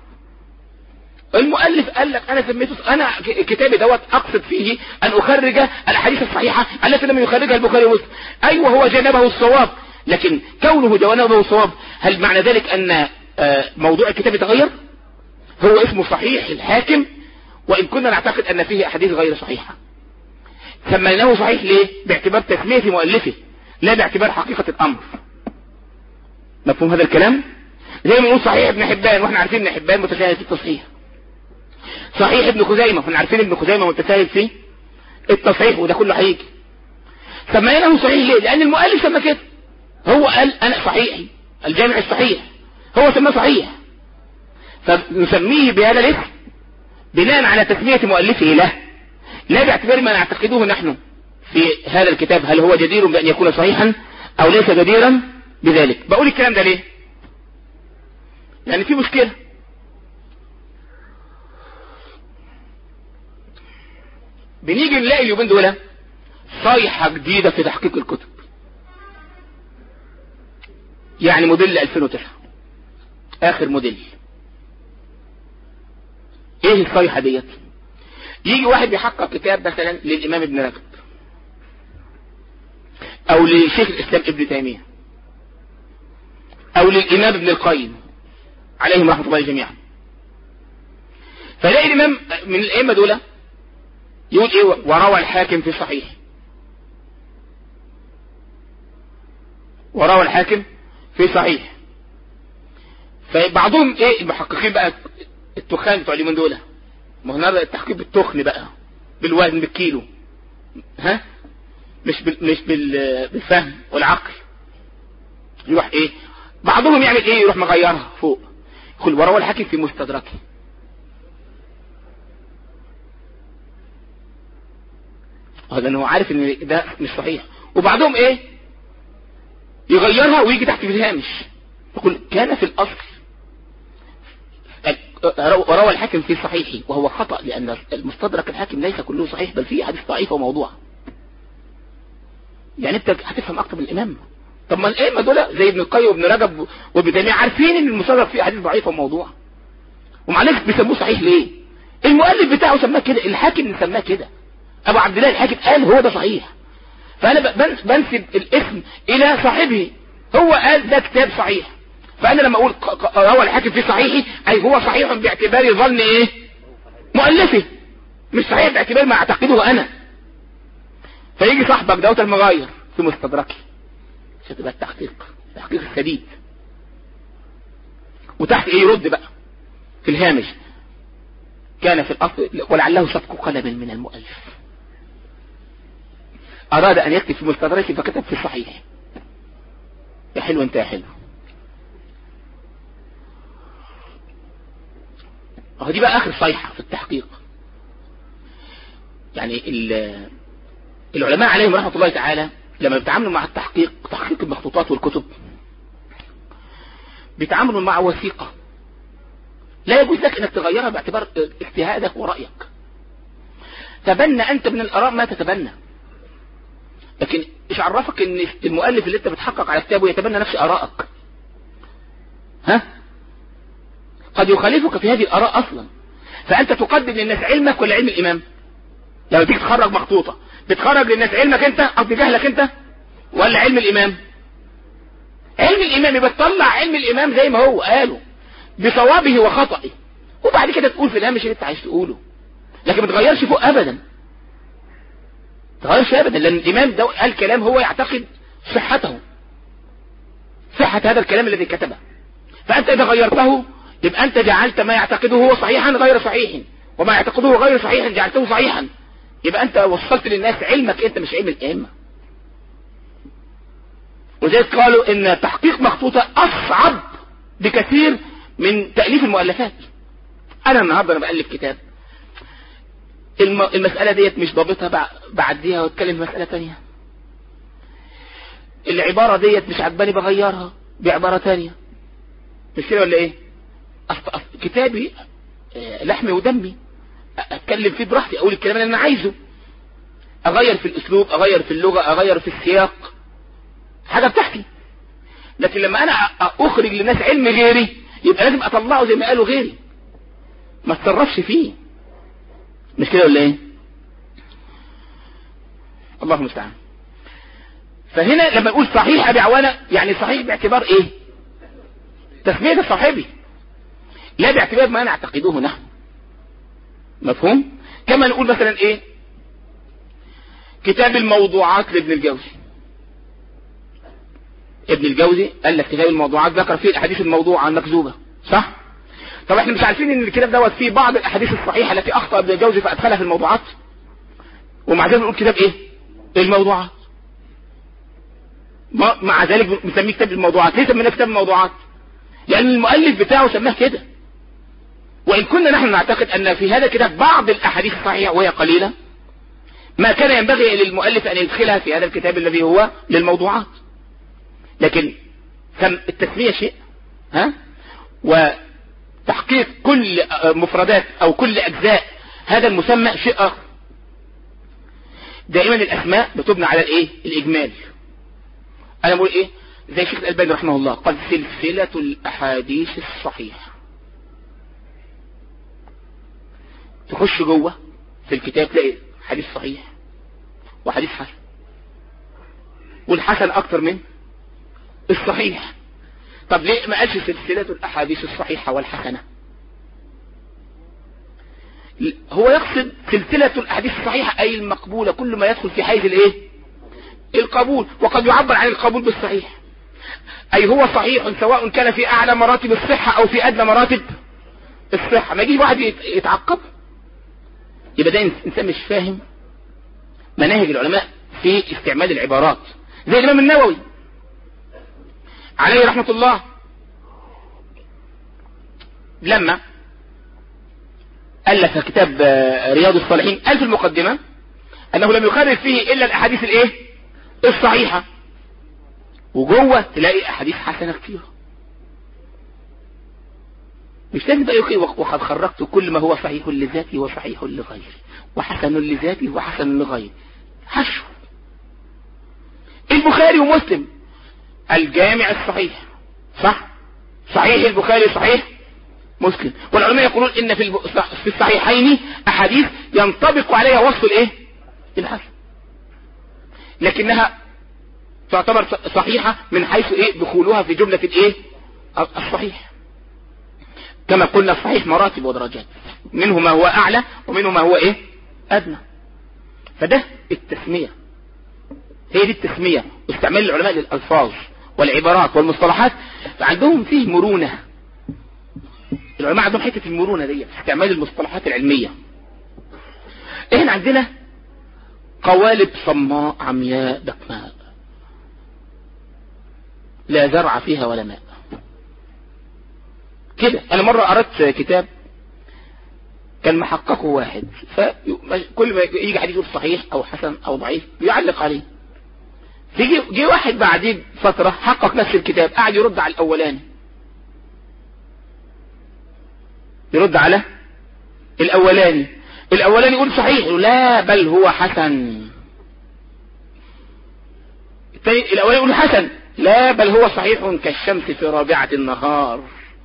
المؤلف قال لك انا سميته انا كتابي دوت اقصد فيه ان اخرج الاحاديث الصحيحة التي لم يخرجها البخاري ومسلم ايوه هو جانبه الصواب لكن كونه جانبه الصواب هل معنى ذلك ان موضوع الكتاب يتغير هو اسمه صحيح الحاكم وان كنا نعتقد ان فيه احاديث غير صحيحة سميناه صحيح ليه باعتبار تسمية مؤلفه لا باعتبار حقيقة الامر مفهوم هذا الكلام زي ما نقول صحيح ابن حبان واحنا عارفين ابن حبان متساهل في التصحيح صحيح ابن خزيمة واحنا عارفين ابن خزيمة متساهل في التصحيح وده كله هيجي سميناه صحيح ليه لان المؤلف سمى كده هو قال انا صحيحي الجامع الصحيح هو سماه صحيح فنسميه بهذا الاسم بناء على تسمية مؤلفه له لا باعتبار ما نعتقده نحن في هذا الكتاب هل هو جدير بأن يكون صحيحا أو ليس جديرا بذلك بقول الكلام ده ليه يعني في مشكلة بنيجي نلاقي اليومين دول صيحة جديدة في تحقيق الكتب يعني موديل 2009 اخر موديل ايه الصيحة ديت يجي واحد يحقق كتاب مثلا للامام ابن رجب او لشيخ الاسلام ابن تيمية او للامام ابن القيم عليهم رحمة الله جميعا فلاقي الامام من الائمة دول يقول ايه وروى الحاكم في صحيح وروى الحاكم في صحيح فبعضهم ايه المحققين بقى التخان بتوع اليومين دول ما هو التحقيق بالتخن بقى بالوزن بالكيلو ها مش بال مش بال بالفهم والعقل يروح ايه بعضهم يعمل ايه يروح مغيرها فوق يقول وروى الحاكم في مستدركه هذا انه عارف ان ده مش صحيح وبعضهم ايه يغيرها ويجي تحت في الهامش يقول كان في الاصل وروى الحاكم في صحيحه وهو خطأ لأن المستدرك الحاكم ليس كله صحيح بل فيه حديث ضعيفة وموضوع يعني انت هتفهم اكتر من الامام طب ما الائمه دول زي ابن القيم وابن رجب وابن تيميه عارفين ان المستدرك فيه حديث ضعيفة وموضوع ومع ذلك بيسموه صحيح ليه المؤلف بتاعه سماه كده الحاكم سماه كده ابو عبد الله الحاكم قال هو ده صحيح فانا بنسب الاسم الى صاحبه هو قال ده كتاب صحيح فانا لما اقول روى الحاكم في صحيحي اي هو صحيح باعتبار ظن ايه مؤلفه مش صحيح باعتبار ما اعتقده انا فيجي صاحبك دوت المغاير في مستدركي مش هتبقى التحقيق التحقيق السديد وتحت ايه يرد بقى في الهامش كان في الاصل ولعله سبق قلم من المؤلف اراد ان يكتب في مستدركي فكتب في الصحيح يا حلو انت يا حلو اهو دي بقى اخر صيحة في التحقيق يعني العلماء عليهم رحمة الله تعالى لما بيتعاملوا مع التحقيق تحقيق المخطوطات والكتب بيتعاملوا مع وثيقة لا يجوز لك انك تغيرها باعتبار اجتهادك ورأيك تبنى انت من الاراء ما تتبنى لكن ايش عرفك ان المؤلف اللي انت بتحقق على كتابه يتبنى نفس ارائك ها قد يخالفك في هذه الاراء اصلا فانت تقدم للناس علمك ولا علم الامام لما تيجي تخرج مخطوطة بتخرج للناس علمك انت او جهلك انت ولا علم الامام علم الامام يبقى تطلع علم الامام زي ما هو قاله بصوابه وخطئه وبعد كده تقول في الهامش اللي انت عايز تقوله لكن ما تغيرش فوق ابدا تغيرش ابدا لان الامام ده قال كلام هو يعتقد صحته صحة هذا الكلام الذي كتبه فانت اذا غيرته يبقى انت جعلت ما يعتقده هو صحيحا غير صحيح وما يعتقده غير صحيحا جعلته صحيحا يبقى انت وصلت للناس علمك انت مش علم الائمه وذلك قالوا ان تحقيق مخطوطة اصعب بكثير من تأليف المؤلفات انا النهاردة انا بألف كتاب الم... المسألة ديت مش ضابطها بعديها واتكلم في مسألة تانية العبارة ديت مش عجباني بغيرها بعبارة تانية مش كده ولا ايه أصل... أصل كتابي لحمي ودمي اتكلم فيه براحتي اقول الكلام اللي انا عايزه اغير في الاسلوب اغير في اللغة اغير في السياق حاجة بتاعتي لكن لما انا اخرج للناس علم غيري يبقى لازم اطلعه زي ما قالوا غيري ما اتصرفش فيه مش كده ولا ايه الله المستعان فهنا لما نقول صحيح ابي عوانة يعني صحيح باعتبار ايه تسمية صاحبي لا باعتبار ما نعتقده نحن مفهوم كما نقول مثلا ايه كتاب الموضوعات لابن الجوزي ابن الجوزي قال لك كتاب الموضوعات ذكر فيه الاحاديث الموضوعة المكذوبة صح طب احنا مش عارفين ان الكتاب دوت فيه بعض الاحاديث الصحيحة التي اخطأ ابن الجوزي فادخلها في الموضوعات ومع ذلك نقول كتاب ايه الموضوعات مع ذلك بنسميه كتاب الموضوعات ليه سميناه كتاب الموضوعات لان المؤلف بتاعه سماه كده وان كنا نحن نعتقد ان في هذا الكتاب بعض الاحاديث الصحيحة وهي قليلة ما كان ينبغي للمؤلف ان يدخلها في هذا الكتاب الذي هو للموضوعات لكن كم التسمية شيء ها وتحقيق كل مفردات او كل اجزاء هذا المسمى شيء اخر دائما الاسماء بتبنى على الايه الاجمال انا بقول ايه زي الشيخ الالباني رحمه الله قال سلسلة الاحاديث الصحيحة تخش جوه في الكتاب تلاقي حديث صحيح وحديث حسن والحسن اكتر من الصحيح طب ليه ما قالش سلسلة الاحاديث الصحيحة والحسنة هو يقصد سلسلة الاحاديث الصحيحة اي المقبولة كل ما يدخل في حيز الايه القبول وقد يعبر عن القبول بالصحيح اي هو صحيح سواء كان في اعلى مراتب الصحة او في ادنى مراتب الصحة ما يجيش واحد يتعقب يبقى ده انسان مش فاهم مناهج العلماء في استعمال العبارات زي الامام النووي عليه رحمة الله لما ألف كتاب رياض الصالحين قال في المقدمة أنه لم يخرج فيه إلا الأحاديث الإيه الصحيحة وجوه تلاقي أحاديث حسنة كثيرة مش لازم بقى يقول وقد خرجت كل ما هو صحيح لذاتي وصحيح لغيري وحسن لذاتي وحسن لغيري حشو البخاري ومسلم الجامع الصحيح صح صحيح البخاري صحيح مسلم والعلماء يقولون ان في في الصحيحين احاديث ينطبق عليها وصف الايه الحسن لكنها تعتبر صحيحة من حيث ايه دخولها في جملة الايه الصحيح كما قلنا الصحيح مراتب ودرجات منه ما هو اعلى ومنه ما هو ايه ادنى فده التسمية هي دي التسمية استعمال العلماء للألفاظ والعبارات والمصطلحات فعندهم فيه مرونة العلماء عندهم حتة المرونة دي استعمال المصطلحات العلمية احنا عندنا قوالب صماء عمياء دقماء لا زرع فيها ولا ماء كده انا مرة قرأت كتاب كان محققه واحد فكل ما يجي حديث يقول صحيح او حسن او ضعيف بيعلق عليه تيجي جه واحد بعدين فترة حقق نفس الكتاب قاعد يرد على الأولاني يرد على الأولاني الأولاني يقول صحيح يقول لا بل هو حسن الثاني الأولاني يقول حسن لا بل هو صحيح كالشمس في رابعة النهار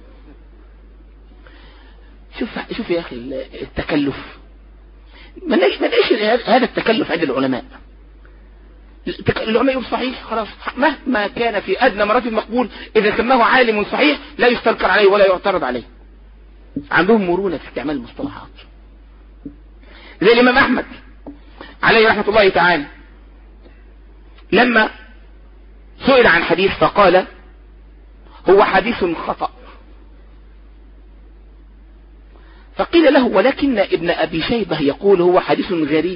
شوف شوف يا أخي التكلف ما ليش ما ليش هذا التكلف عند العلماء العلماء يقول صحيح خلاص مهما كان في أدنى مراتب مقبول إذا سماه عالم صحيح لا يستنكر عليه ولا يعترض عليه عندهم مرونة في استعمال المصطلحات زي الإمام أحمد عليه رحمة الله تعالى لما سئل عن حديث فقال هو حديث خطأ فقيل له ولكن ابن أبي شيبة يقول هو حديث غريب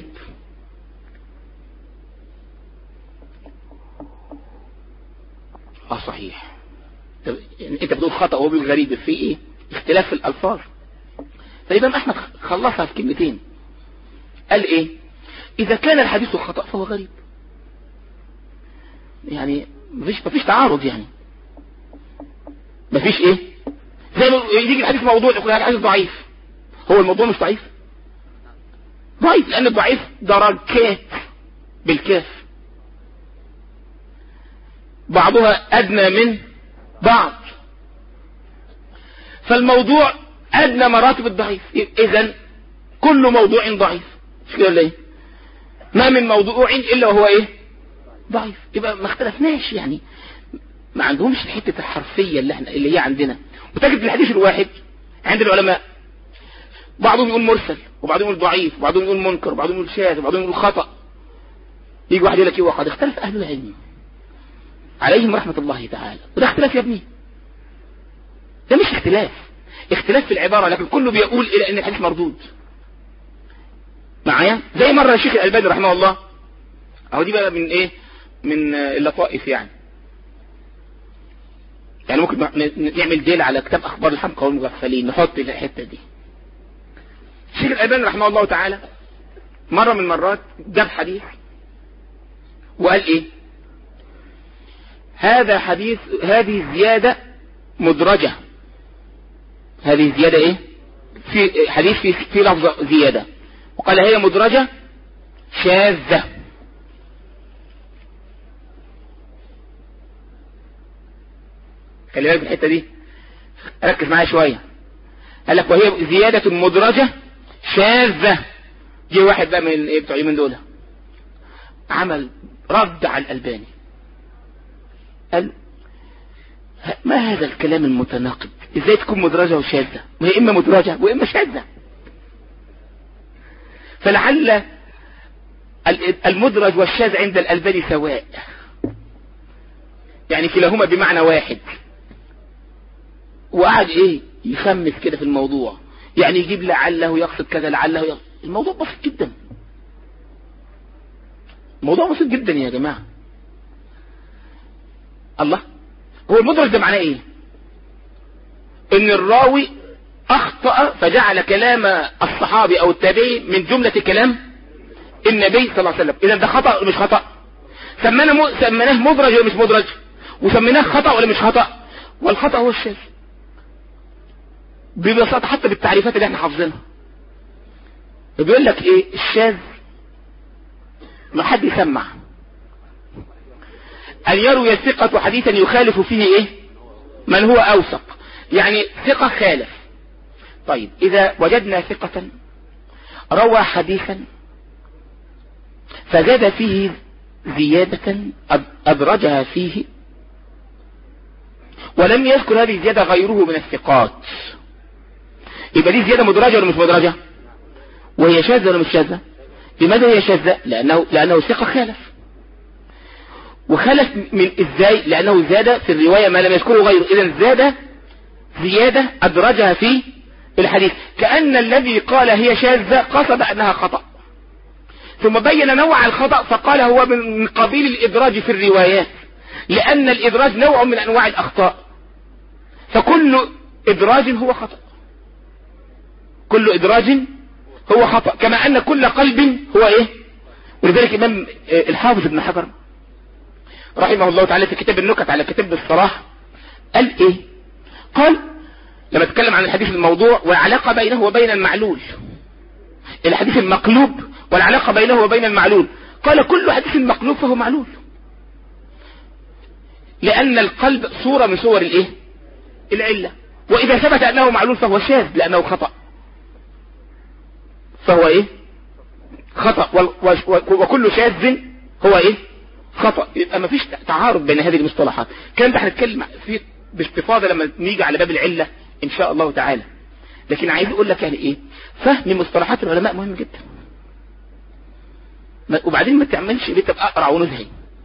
اه صحيح انت بتقول خطأ وهو بيقول غريب في ايه اختلاف في الالفاظ فالامام احمد خلصها في كلمتين قال ايه اذا كان الحديث خطأ فهو غريب يعني مفيش مفيش تعارض يعني مفيش ايه زي ما يجي الحديث موضوع يقول هذا الحديث ضعيف هو الموضوع مش ضعيف ضعيف لان الضعيف درجات بالكاف بعضها ادنى من بعض فالموضوع ادنى مراتب الضعيف اذا كل موضوع ضعيف مش كده ولا ايه ما من موضوع الا وهو ايه ضعيف يبقى ما اختلفناش يعني ما عندهمش حته الحرفيه اللي احنا اللي هي عندنا وتجد الحديث الواحد عند العلماء بعضهم يقول مرسل وبعضهم يقول ضعيف وبعضهم يقول منكر وبعضهم يقول شاذ وبعضهم يقول خطأ يجي واحد يقول لك ايه وقد اختلف اهل العلم عليهم رحمة الله تعالى وده اختلاف يا ابني ده مش اختلاف اختلاف في العبارة لكن كله بيقول الى ان الحديث مردود معايا زي مرة الشيخ الألباني رحمه الله اهو دي بقى من ايه من اللطائف يعني يعني ممكن نعمل ديل على كتاب اخبار الحمقى والمغفلين نحط الحته دي الشيخ الألباني رحمه الله تعالى مرة من المرات جاب حديث وقال ايه هذا حديث هذه زيادة مدرجة هذه زيادة ايه في حديث في, في لفظ زيادة وقال هي مدرجة شاذة خلي بالك الحتة دي ركز معايا شوية قال لك وهي زيادة مدرجة شاذة جه واحد بقى من ايه بتوع من دول عمل رد على الألباني قال ما هذا الكلام المتناقض ازاي تكون مدرجة وشاذة وهي اما مدرجة واما شاذة فلعل المدرج والشاذ عند الألباني سواء يعني كلاهما بمعنى واحد وقعد ايه يخمس كده في الموضوع يعني يجيب لعله يقصد كذا لعله يقصد الموضوع بسيط جدا الموضوع بسيط جدا يا جماعة الله هو المدرج ده معناه ايه ان الراوي اخطأ فجعل كلام الصحابي او التابعي من جملة كلام النبي صلى الله عليه وسلم اذا ده خطأ ولا مش خطأ سمينا م... سميناه مدرج ولا مش مدرج وسميناه خطأ ولا مش خطأ والخطأ هو الشاذ ببساطة حتى بالتعريفات اللي احنا حافظينها بيقول لك ايه الشاذ ما حد يسمع ان يروي الثقة حديثا يخالف فيه ايه من هو اوثق يعني ثقة خالف طيب اذا وجدنا ثقة روى حديثا فزاد فيه زيادة أدرجها فيه ولم يذكر هذه الزيادة غيره من الثقات يبقى دي زيادة مدرجة ولا مش مدرجة وهي شاذة ولا مش شاذة لماذا هي شاذة لأنه, لأنه ثقة خالف وخلف من ازاي لأنه زاد في الرواية ما لم يذكره غيره إذا زاد زيادة أدرجها في الحديث كأن الذي قال هي شاذة قصد أنها خطأ ثم بين نوع الخطأ فقال هو من قبيل الإدراج في الروايات لأن الإدراج نوع من أنواع الأخطاء فكل إدراج هو خطأ كل إدراج هو خطأ كما أن كل قلب هو إيه ولذلك إمام الحافظ ابن حجر رحمه الله تعالى في كتاب النكت على كتاب الصلاح قال ايه قال لما اتكلم عن الحديث الموضوع والعلاقة بينه وبين المعلول الحديث المقلوب والعلاقة بينه وبين المعلول قال كل حديث مقلوب فهو معلول لأن القلب صورة من صور الايه العلة وإذا ثبت أنه معلول فهو شاذ لأنه خطأ فهو ايه خطأ وكل شاذ هو ايه خطأ يبقى ما فيش تعارض بين هذه المصطلحات كان ده هنتكلم فيه باستفاضة لما نيجي على باب العلة ان شاء الله تعالى لكن عايز اقول لك يعني ايه فهم مصطلحات العلماء مهم جدا وبعدين ما تعملش اللي تبقى اقرع ونزهي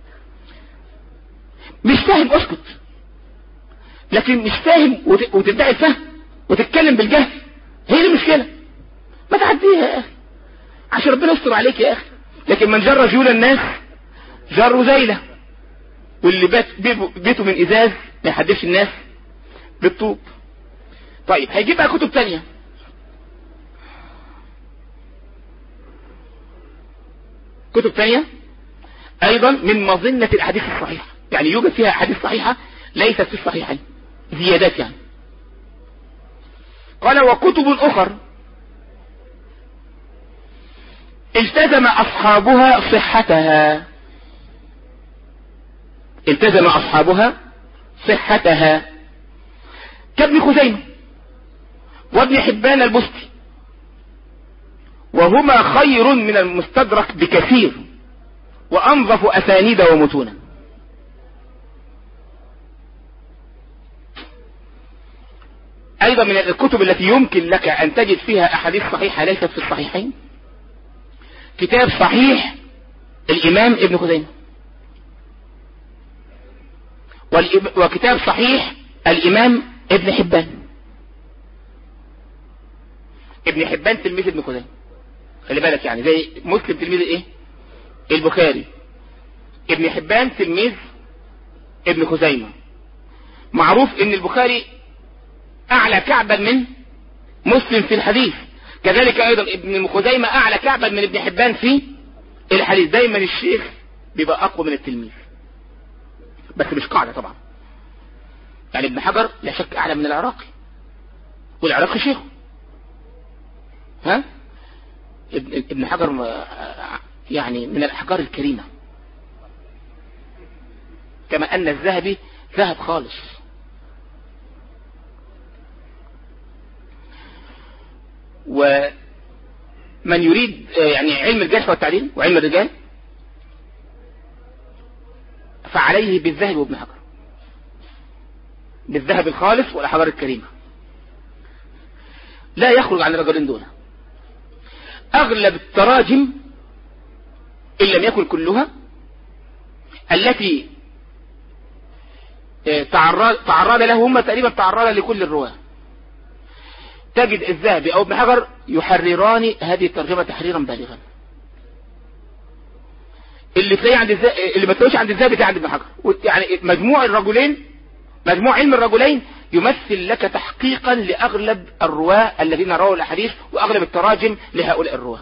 مش فاهم اسكت لكن مش فاهم وتدعي الفهم وتتكلم بالجهل هي دي المشكله ما تعديها يا اخي عشان ربنا يستر عليك يا اخي لكن من جر جيول الناس جر زيلة واللي بات بيته من ازاز ما يحدفش الناس بالطوب طيب هيجيب بقى كتب تانية كتب تانية ايضا من مظنة الاحاديث الصحيحة يعني يوجد فيها احاديث صحيحة ليست في الصحيحين زيادات يعني قال وكتب اخر التزم اصحابها صحتها التزم اصحابها صحتها كابن خزيمة وابن حبان البستي وهما خير من المستدرك بكثير وانظف اسانيد ومتونا ايضا من الكتب التي يمكن لك ان تجد فيها احاديث صحيحة ليست في الصحيحين كتاب صحيح الامام ابن خزيمة وكتاب صحيح الامام ابن حبان ابن حبان تلميذ ابن خزيمة خلي بالك يعني زي مسلم تلميذ ايه البخاري ابن حبان تلميذ ابن خزيمة معروف ان البخاري اعلى كعبا من مسلم في الحديث كذلك ايضا ابن خزيمة اعلى كعبا من ابن حبان في الحديث دايما الشيخ بيبقى اقوى من التلميذ بس مش قاعدة طبعا يعني ابن حجر لا شك اعلى من العراقي والعراقي شيخه ها ابن حجر يعني من الاحجار الكريمة كما ان الذهبي ذهب خالص ومن يريد يعني علم الجرح والتعديل وعلم الرجال فعليه بالذهب وابن حجر بالذهب الخالص والأحجار الكريمة لا يخرج عن الرجلين دول أغلب التراجم إن لم يكن كلها التي تعرض, تعرض له هم تقريبا تعرض لكل الرواه تجد الذهبي أو ابن حجر يحرران هذه الترجمة تحريرا بالغا اللي تلاقيه عند الذهبي اللي ما تلاقيش عند الذهبي تلاقيه عند ابن حجر يعني مجموع الرجلين مجموع علم الرجلين يمثل لك تحقيقا لأغلب الرواة الذين رووا الأحاديث وأغلب التراجم لهؤلاء الرواة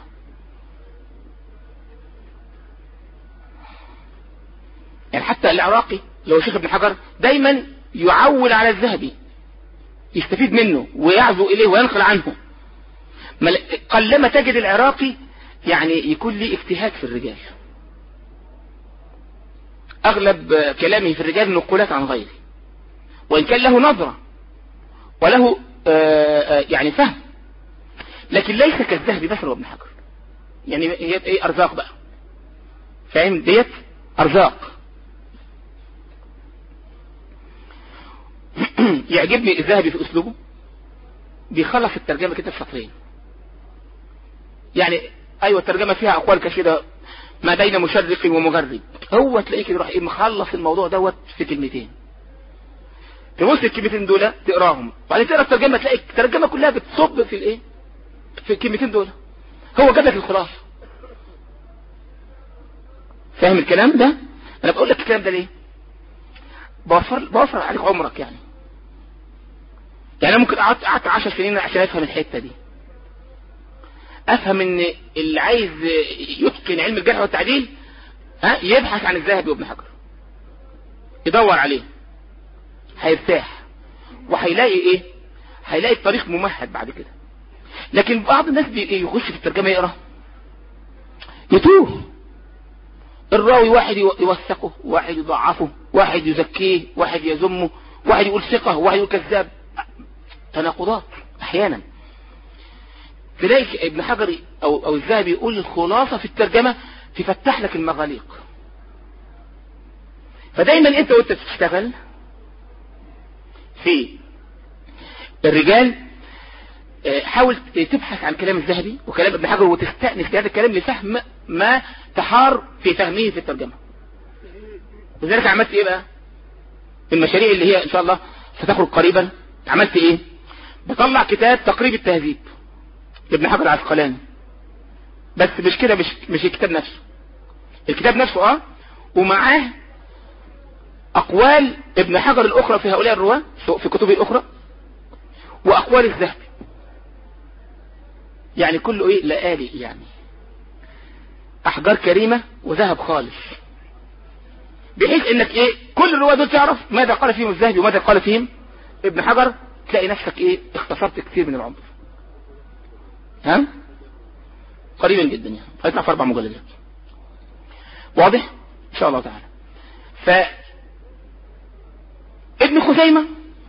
يعني حتى العراقي لو شيخ ابن حجر دايما يعول على الذهبي يستفيد منه ويعزو إليه وينقل عنه قلما تجد العراقي يعني يكون لي اجتهاد في الرجال أغلب كلامه في الرجال نقولات عن غيره وإن كان له نظرة وله يعني فهم لكن ليس كالذهبي مثلا وابن حجر يعني هي ايه ارزاق بقى فاهم ديت ارزاق يعجبني الذهبي في اسلوبه بيخلص الترجمة كده في سطرين يعني ايوه الترجمة فيها اقوال كثيرة ما بين مشرق ومغرب هو تلاقيه كده يروح ايه مخلص الموضوع دوت في كلمتين تبص الكلمتين دول تقراهم بعدين تقرا الترجمه تلاقي الترجمه كلها بتصب في الايه في الكلمتين دول هو جاب لك الخلاصه فاهم الكلام ده انا بقول لك الكلام ده ليه بوفر بوفر عليك عمرك يعني يعني انا ممكن قعدت قعدت 10 سنين عشان افهم الحته دي افهم ان اللي عايز يتقن علم الجرح والتعديل ها يبحث عن الذهبي وابن حجر يدور عليه هيرتاح وهيلاقي ايه هيلاقي الطريق ممهد بعد كده لكن بعض الناس يخش في الترجمة يقرأ يتوه الراوي واحد يوثقه واحد يضعفه واحد يزكيه واحد يذمه واحد يقول ثقة واحد يقول كذاب تناقضات احيانا تلاقي ابن حجر او, أو الذهبي يقول الخلاصة في الترجمة تفتح لك المغاليق فدايما انت وانت تشتغل في الرجال حاول تبحث عن كلام الذهبي وكلام ابن حجر وتستأنس بهذا الكلام لفهم ما تحار في فهمه في الترجمة لذلك عملت ايه بقى المشاريع اللي هي ان شاء الله ستخرج قريبا عملت ايه بطلع كتاب تقريب التهذيب لابن حجر العسقلاني بس مش كده مش مش الكتاب نفسه الكتاب نفسه اه ومعاه اقوال ابن حجر الاخرى في هؤلاء الرواه في كتبه الاخرى واقوال الذهبي يعني كله ايه لآلئ يعني احجار كريمة وذهب خالص بحيث انك ايه كل الرواة دول تعرف ماذا قال فيهم الذهبي وماذا قال فيهم ابن حجر تلاقي نفسك ايه اختصرت كثير من العمر ها قريبا جدا يعني هيطلع في اربع مجلدات واضح ان شاء الله تعالى ف ابن خزيمة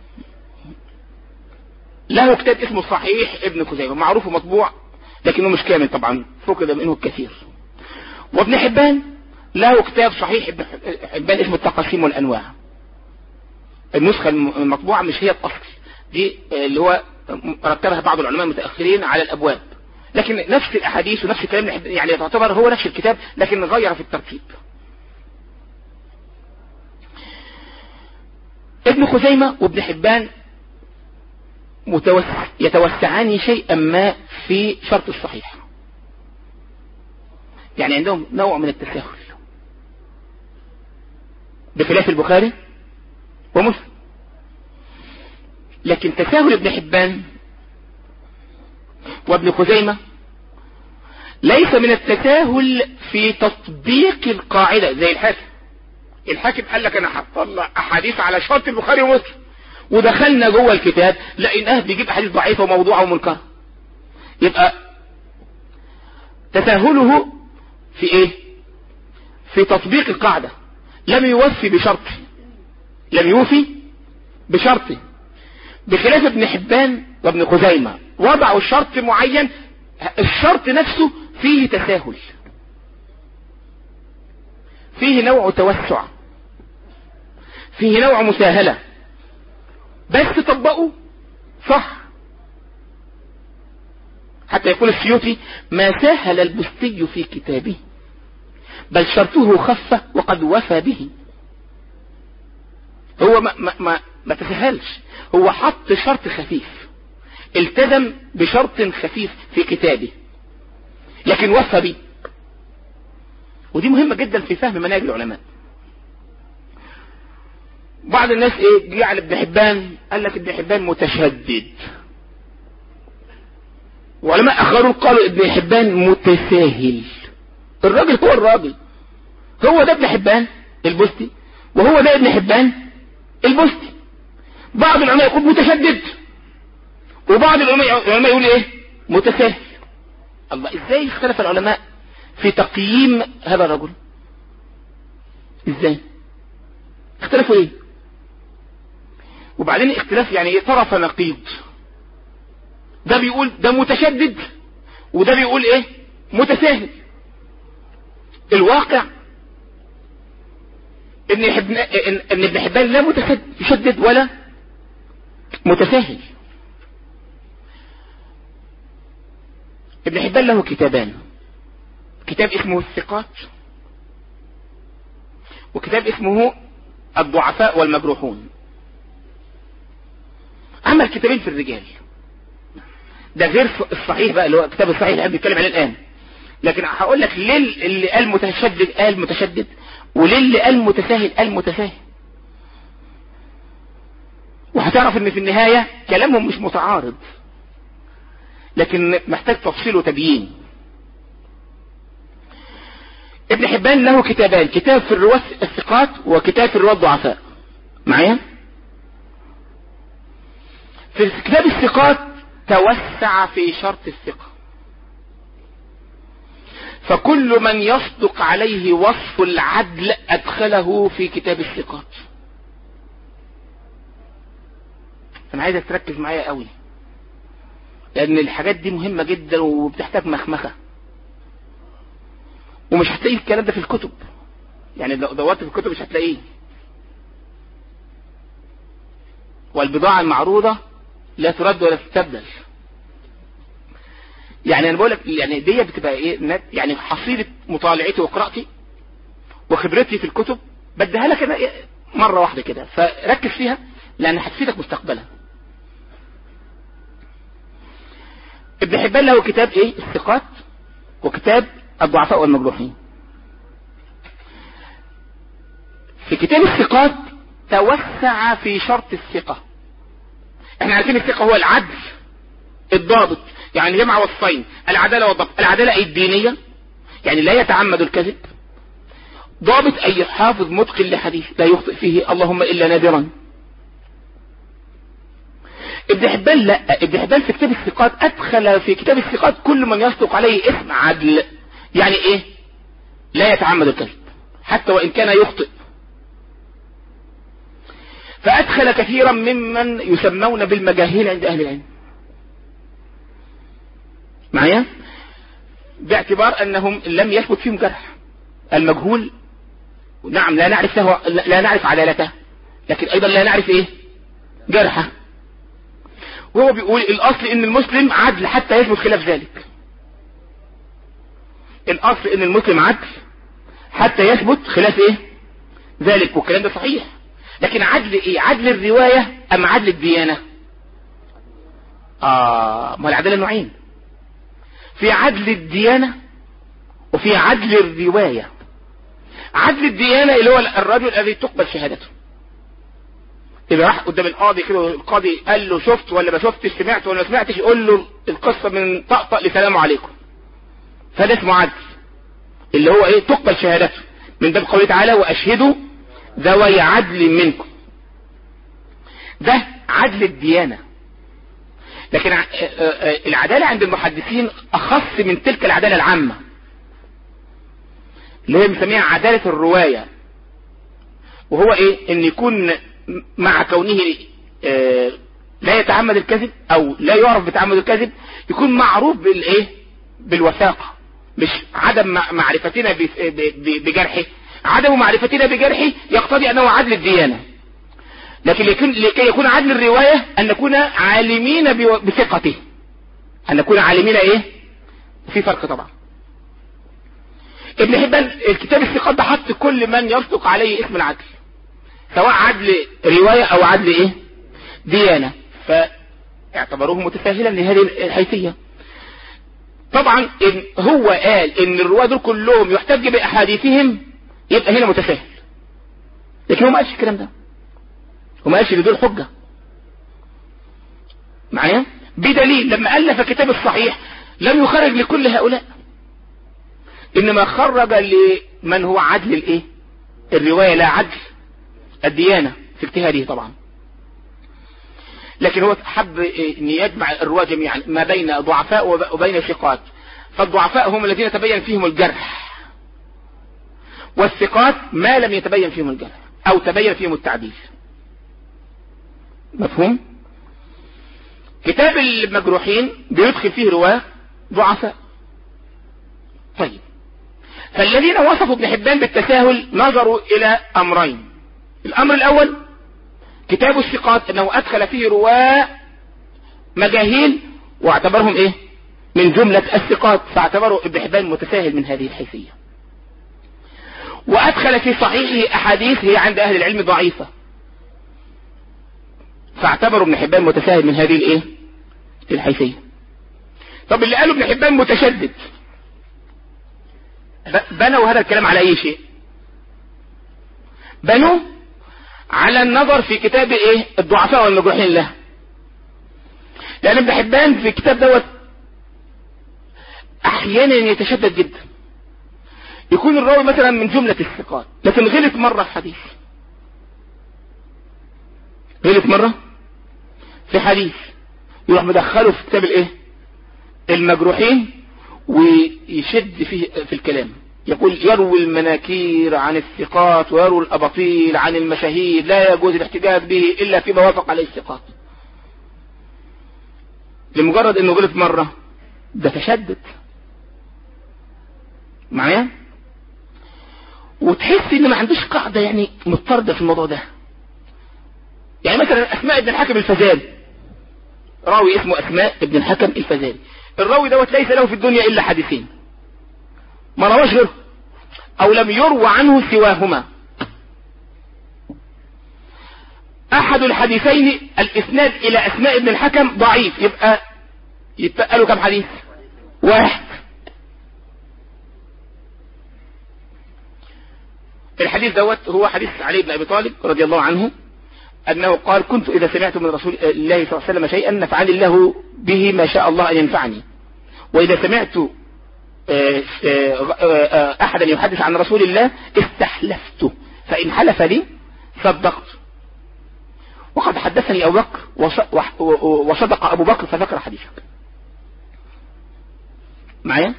له كتاب اسمه صحيح ابن خزيمة معروف ومطبوع لكنه مش كامل طبعا فقد منه الكثير وابن حبان له كتاب صحيح ابن حبان اسمه التقاسيم والانواع النسخة المطبوعة مش هي الاصل دي اللي هو رتبها بعض العلماء المتأخرين على الابواب لكن نفس الاحاديث ونفس الكلام يعني تعتبر هو نفس الكتاب لكن غير في الترتيب ابن خزيمة وابن حبان متوسع يتوسعان شيئا ما في شرط الصحيح يعني عندهم نوع من التساهل بخلاف البخاري ومسلم لكن تساهل ابن حبان وابن خزيمة ليس من التساهل في تطبيق القاعدة زي الحاكم الحاكم قال لك انا هطلع احاديث على شرط البخاري ومسلم ودخلنا جوه الكتاب لقيناه بيجيب احاديث ضعيفه وموضوعه ومنكره يبقى تساهله في ايه في تطبيق القاعده لم يوفي بشرطه لم يوفي بشرطه بخلاف ابن حبان وابن خزيمه وضعوا شرط معين الشرط نفسه فيه تساهل فيه نوع توسع فيه نوع مساهلة بس طبقوا صح حتى يقول السيوطي ما ساهل البستي في كتابه بل شرطه خف وقد وفى به هو ما, ما, ما, ما تسهلش هو حط شرط خفيف التزم بشرط خفيف في كتابه لكن وفى به ودي مهمة جدا في فهم مناهج العلماء بعض الناس ايه جه على ابن حبان قال لك ابن حبان متشدد وعلماء اخرون قالوا ابن حبان متساهل الراجل هو الراجل هو ده ابن حبان البستي وهو ده ابن حبان البستي بعض العلماء يقول متشدد وبعض العلماء يقول ايه متساهل الله ازاي اختلف العلماء في تقييم هذا الرجل ازاي اختلفوا ايه وبعدين اختلاف يعني طرف نقيض ده بيقول ده متشدد وده بيقول ايه متساهل الواقع ان ابن ان ابن حبان لا متشدد ولا متساهل ابن حبان له كتابان كتاب اسمه الثقات وكتاب اسمه الضعفاء والمجروحون عمل كتابين في الرجال ده غير الصحيح بقى اللي هو كتاب الصحيح اللي بيتكلم عليه الان لكن هقول لك ليه اللي قال متشدد قال متشدد وليه اللي قال متساهل قال متساهل وهتعرف ان في النهاية كلامهم مش متعارض لكن محتاج تفصيل وتبيين ابن حبان له كتابان كتاب في الرواة الثقات وكتاب في الرواة الضعفاء معايا في كتاب الثقات توسع في شرط الثقة فكل من يصدق عليه وصف العدل أدخله في كتاب الثقات أنا عايزك تركز معايا قوي لأن الحاجات دي مهمة جدا وبتحتاج مخمخة ومش هتلاقي الكلام ده في الكتب يعني لو دورت في الكتب مش هتلاقيه والبضاعة المعروضة لا ترد ولا تستبدل يعني انا بقول لك يعني دي بتبقى ايه يعني حصيله مطالعتي وقراءتي وخبرتي في الكتب بديها لك انا مره واحده كده فركز فيها لان هتفيدك مستقبلا ابن حبان له كتاب ايه الثقات وكتاب الضعفاء والمجروحين في كتاب الثقات توسع في شرط الثقة احنا عارفين الثقة هو العدل الضابط يعني جمع وصفين العدالة والضبط العدالة أي الدينية يعني لا يتعمد الكذب ضابط أي حافظ متقن لحديث لا يخطئ فيه اللهم إلا نادرا ابن حبان لا ابن حبان في كتاب الثقات أدخل في كتاب الثقات كل من يصدق عليه اسم عدل يعني إيه لا يتعمد الكذب حتى وإن كان يخطئ فأدخل كثيرا ممن يسمون بالمجاهيل عند أهل العلم معايا باعتبار أنهم لم يثبت فيهم جرح المجهول نعم لا نعرف له لا نعرف عدالته لكن أيضا لا نعرف إيه جرحه وهو بيقول الأصل إن المسلم عدل حتى يثبت خلاف ذلك الأصل إن المسلم عدل حتى يثبت خلاف إيه ذلك والكلام ده صحيح لكن عدل ايه عدل الرواية ام عدل الديانة اه ما العدالة نوعين في عدل الديانة وفي عدل الرواية عدل الديانة اللي هو الرجل الذي تقبل شهادته إذا راح قدام القاضي كده القاضي قال له شفت ولا ما شفتش سمعت ولا ما سمعتش يقول له القصة من طقطق لسلام عليكم فده اسمه عدل اللي هو ايه تقبل شهادته من باب قوله تعالى واشهدوا ذوي عدل منكم ده عدل الديانة لكن العدالة عند المحدثين أخص من تلك العدالة العامة اللي هي بنسميها عدالة الرواية وهو ايه ان يكون مع كونه لا يتعمد الكذب او لا يعرف بتعمد الكذب يكون معروف بالايه بالوثاقة مش عدم معرفتنا بجرحه عدم معرفتنا بجرحه يقتضي انه عدل الديانة لكن لكي, لكي يكون عدل الرواية ان نكون عالمين بثقته ان نكون عالمين ايه في فرق طبعا ابن حبان الكتاب الثقات ده حط كل من يصدق عليه اسم العدل سواء عدل رواية او عدل ايه ديانة فاعتبروه متساهلا لهذه الحيثية طبعا إن هو قال ان الرواه دول كلهم يحتج باحاديثهم يبقى هنا متساهل لكن هو ما قالش الكلام ده هو ما قالش ان دول حجة معايا بدليل لما ألف كتاب الصحيح لم يخرج لكل هؤلاء إنما خرج لمن هو عدل الإيه الرواية لا عدل الديانة في اجتهاده طبعا لكن هو حب ان يجمع الرواة جميعا ما بين ضعفاء وبين ثقات فالضعفاء هم الذين تبين فيهم الجرح والثقات ما لم يتبين فيهم الجرح او تبين فيهم التعديل مفهوم كتاب المجروحين بيدخل فيه رواه ضعفاء طيب فالذين وصفوا ابن حبان بالتساهل نظروا الى امرين الامر الاول كتاب الثقات انه ادخل فيه رواه مجاهيل واعتبرهم ايه من جملة الثقات فاعتبروا ابن حبان متساهل من هذه الحيثية وادخل في صحيحه احاديث هي عند اهل العلم ضعيفة فاعتبروا ابن حبان متساهل من هذه الايه الحيثية طب اللي قالوا ابن حبان متشدد بنوا هذا الكلام على اي شيء بنوا على النظر في كتاب ايه الضعفاء والمجروحين له لان ابن حبان في الكتاب دوت احيانا يتشدد جدا يكون الراوي مثلا من جملة الثقات لكن غلط مرة في حديث غلط مرة في حديث يروح مدخله في كتاب الايه المجروحين ويشد فيه في الكلام يقول يروي المناكير عن الثقات ويروي الأباطيل عن المشاهير لا يجوز الاحتجاج به إلا فيما وافق عليه الثقات لمجرد انه غلط مرة ده تشدد معايا وتحس ان ما عندوش قاعدة يعني مضطردة في الموضوع ده يعني مثلا اسماء ابن الحكم الفزاري راوي اسمه اسماء ابن الحكم الفزاري الراوي دوت ليس له في الدنيا الا حديثين ما رواش غيره او لم يروى عنه سواهما احد الحديثين الاسناد الى اسماء ابن الحكم ضعيف يبقى يتبقى له كم حديث واحد الحديث دوت هو حديث علي بن ابي طالب رضي الله عنه انه قال كنت اذا سمعت من رسول الله صلى الله عليه وسلم شيئا نفعني الله به ما شاء الله ان ينفعني واذا سمعت احدا يحدث عن رسول الله استحلفت فان حلف لي صدقت وقد حدثني ابو بكر وصدق ابو بكر فذكر حديثك معايا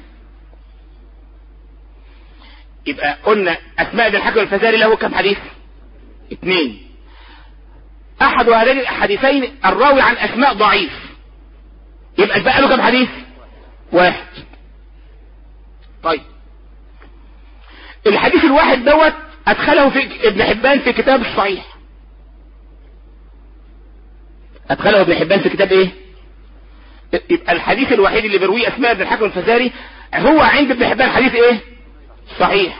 يبقى قلنا اسماء ابن الحكم الفزاري له كم حديث اثنين احد هذين الحديثين الراوي عن اسماء ضعيف يبقى اتبقى له كم حديث واحد طيب الحديث الواحد دوت ادخله في ابن حبان في كتاب الصحيح ادخله ابن حبان في كتاب ايه يبقى الحديث الوحيد اللي بيرويه اسماء ابن الحكم الفزاري هو عند ابن حبان حديث ايه صحيح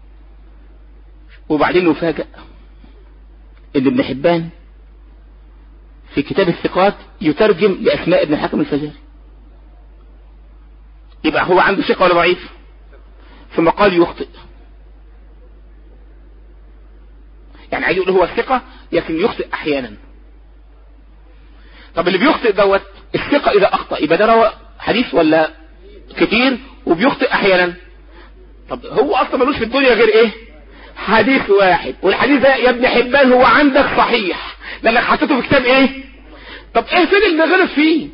وبعدين نفاجأ ان ابن حبان في كتاب الثقات يترجم لاسماء ابن الحكم الفزاري يبقى هو عنده ثقة ولا ضعيف ثم قال يخطئ يعني عايز يقول هو الثقة لكن يخطئ احيانا طب اللي بيخطئ دوت الثقة اذا اخطأ يبقى ده روى حديث ولا كتير وبيخطئ احيانا طب هو اصلا ملوش في الدنيا غير ايه حديث واحد والحديث ده يا ابن حبان هو عندك صحيح لانك حطيته في كتاب ايه طب ايه فين اللي غلط فيه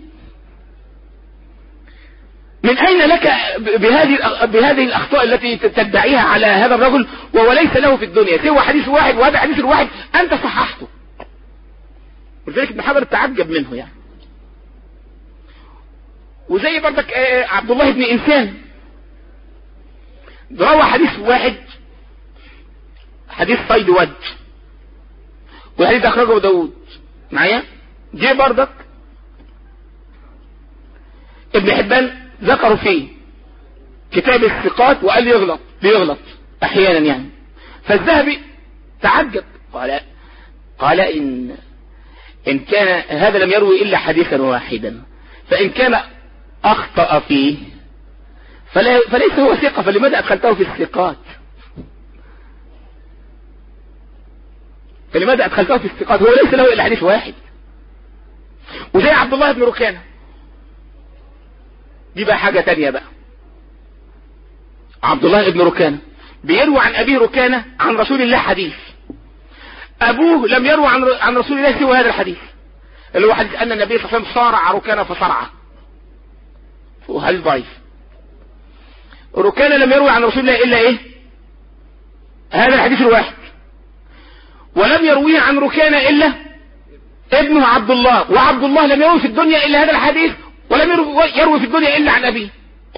من اين لك بهذه بهذه الاخطاء التي تدعيها على هذا الرجل وهو ليس له في الدنيا سوى حديث واحد وهذا حديث الواحد انت صححته ولذلك ابن حجر تعجب منه يعني وزي برضك عبد الله بن انسان روى حديث واحد حديث صيد وج والحديث اخرجه داود معايا جه برضك ابن حبان ذكروا فيه كتاب الثقات وقال يغلط بيغلط احيانا يعني فالذهبي تعجب قال قال ان ان كان هذا لم يروي الا حديثا واحدا فان كان اخطأ فيه فلا فليس هو ثقة فلماذا ادخلته في الثقات فلماذا ادخلته في الثقات هو ليس له الا حديث واحد وزي عبد الله بن ركانه دي بقى حاجة تانية بقى عبد الله بن ركانة بيروي عن أبيه ركانة عن رسول الله حديث أبوه لم يروي عن عن رسول الله سوى هذا الحديث اللي هو حديث أن النبي صلى الله عليه وسلم صارع ركانة فصرعه وهل ضعيف ركانة لم يروي عن رسول الله إلا إيه هذا الحديث الواحد ولم يرويه عن ركانة إلا ابنه عبد الله وعبد الله لم يروي في الدنيا إلا هذا الحديث ولم يروي في الدنيا إلا عن أبيه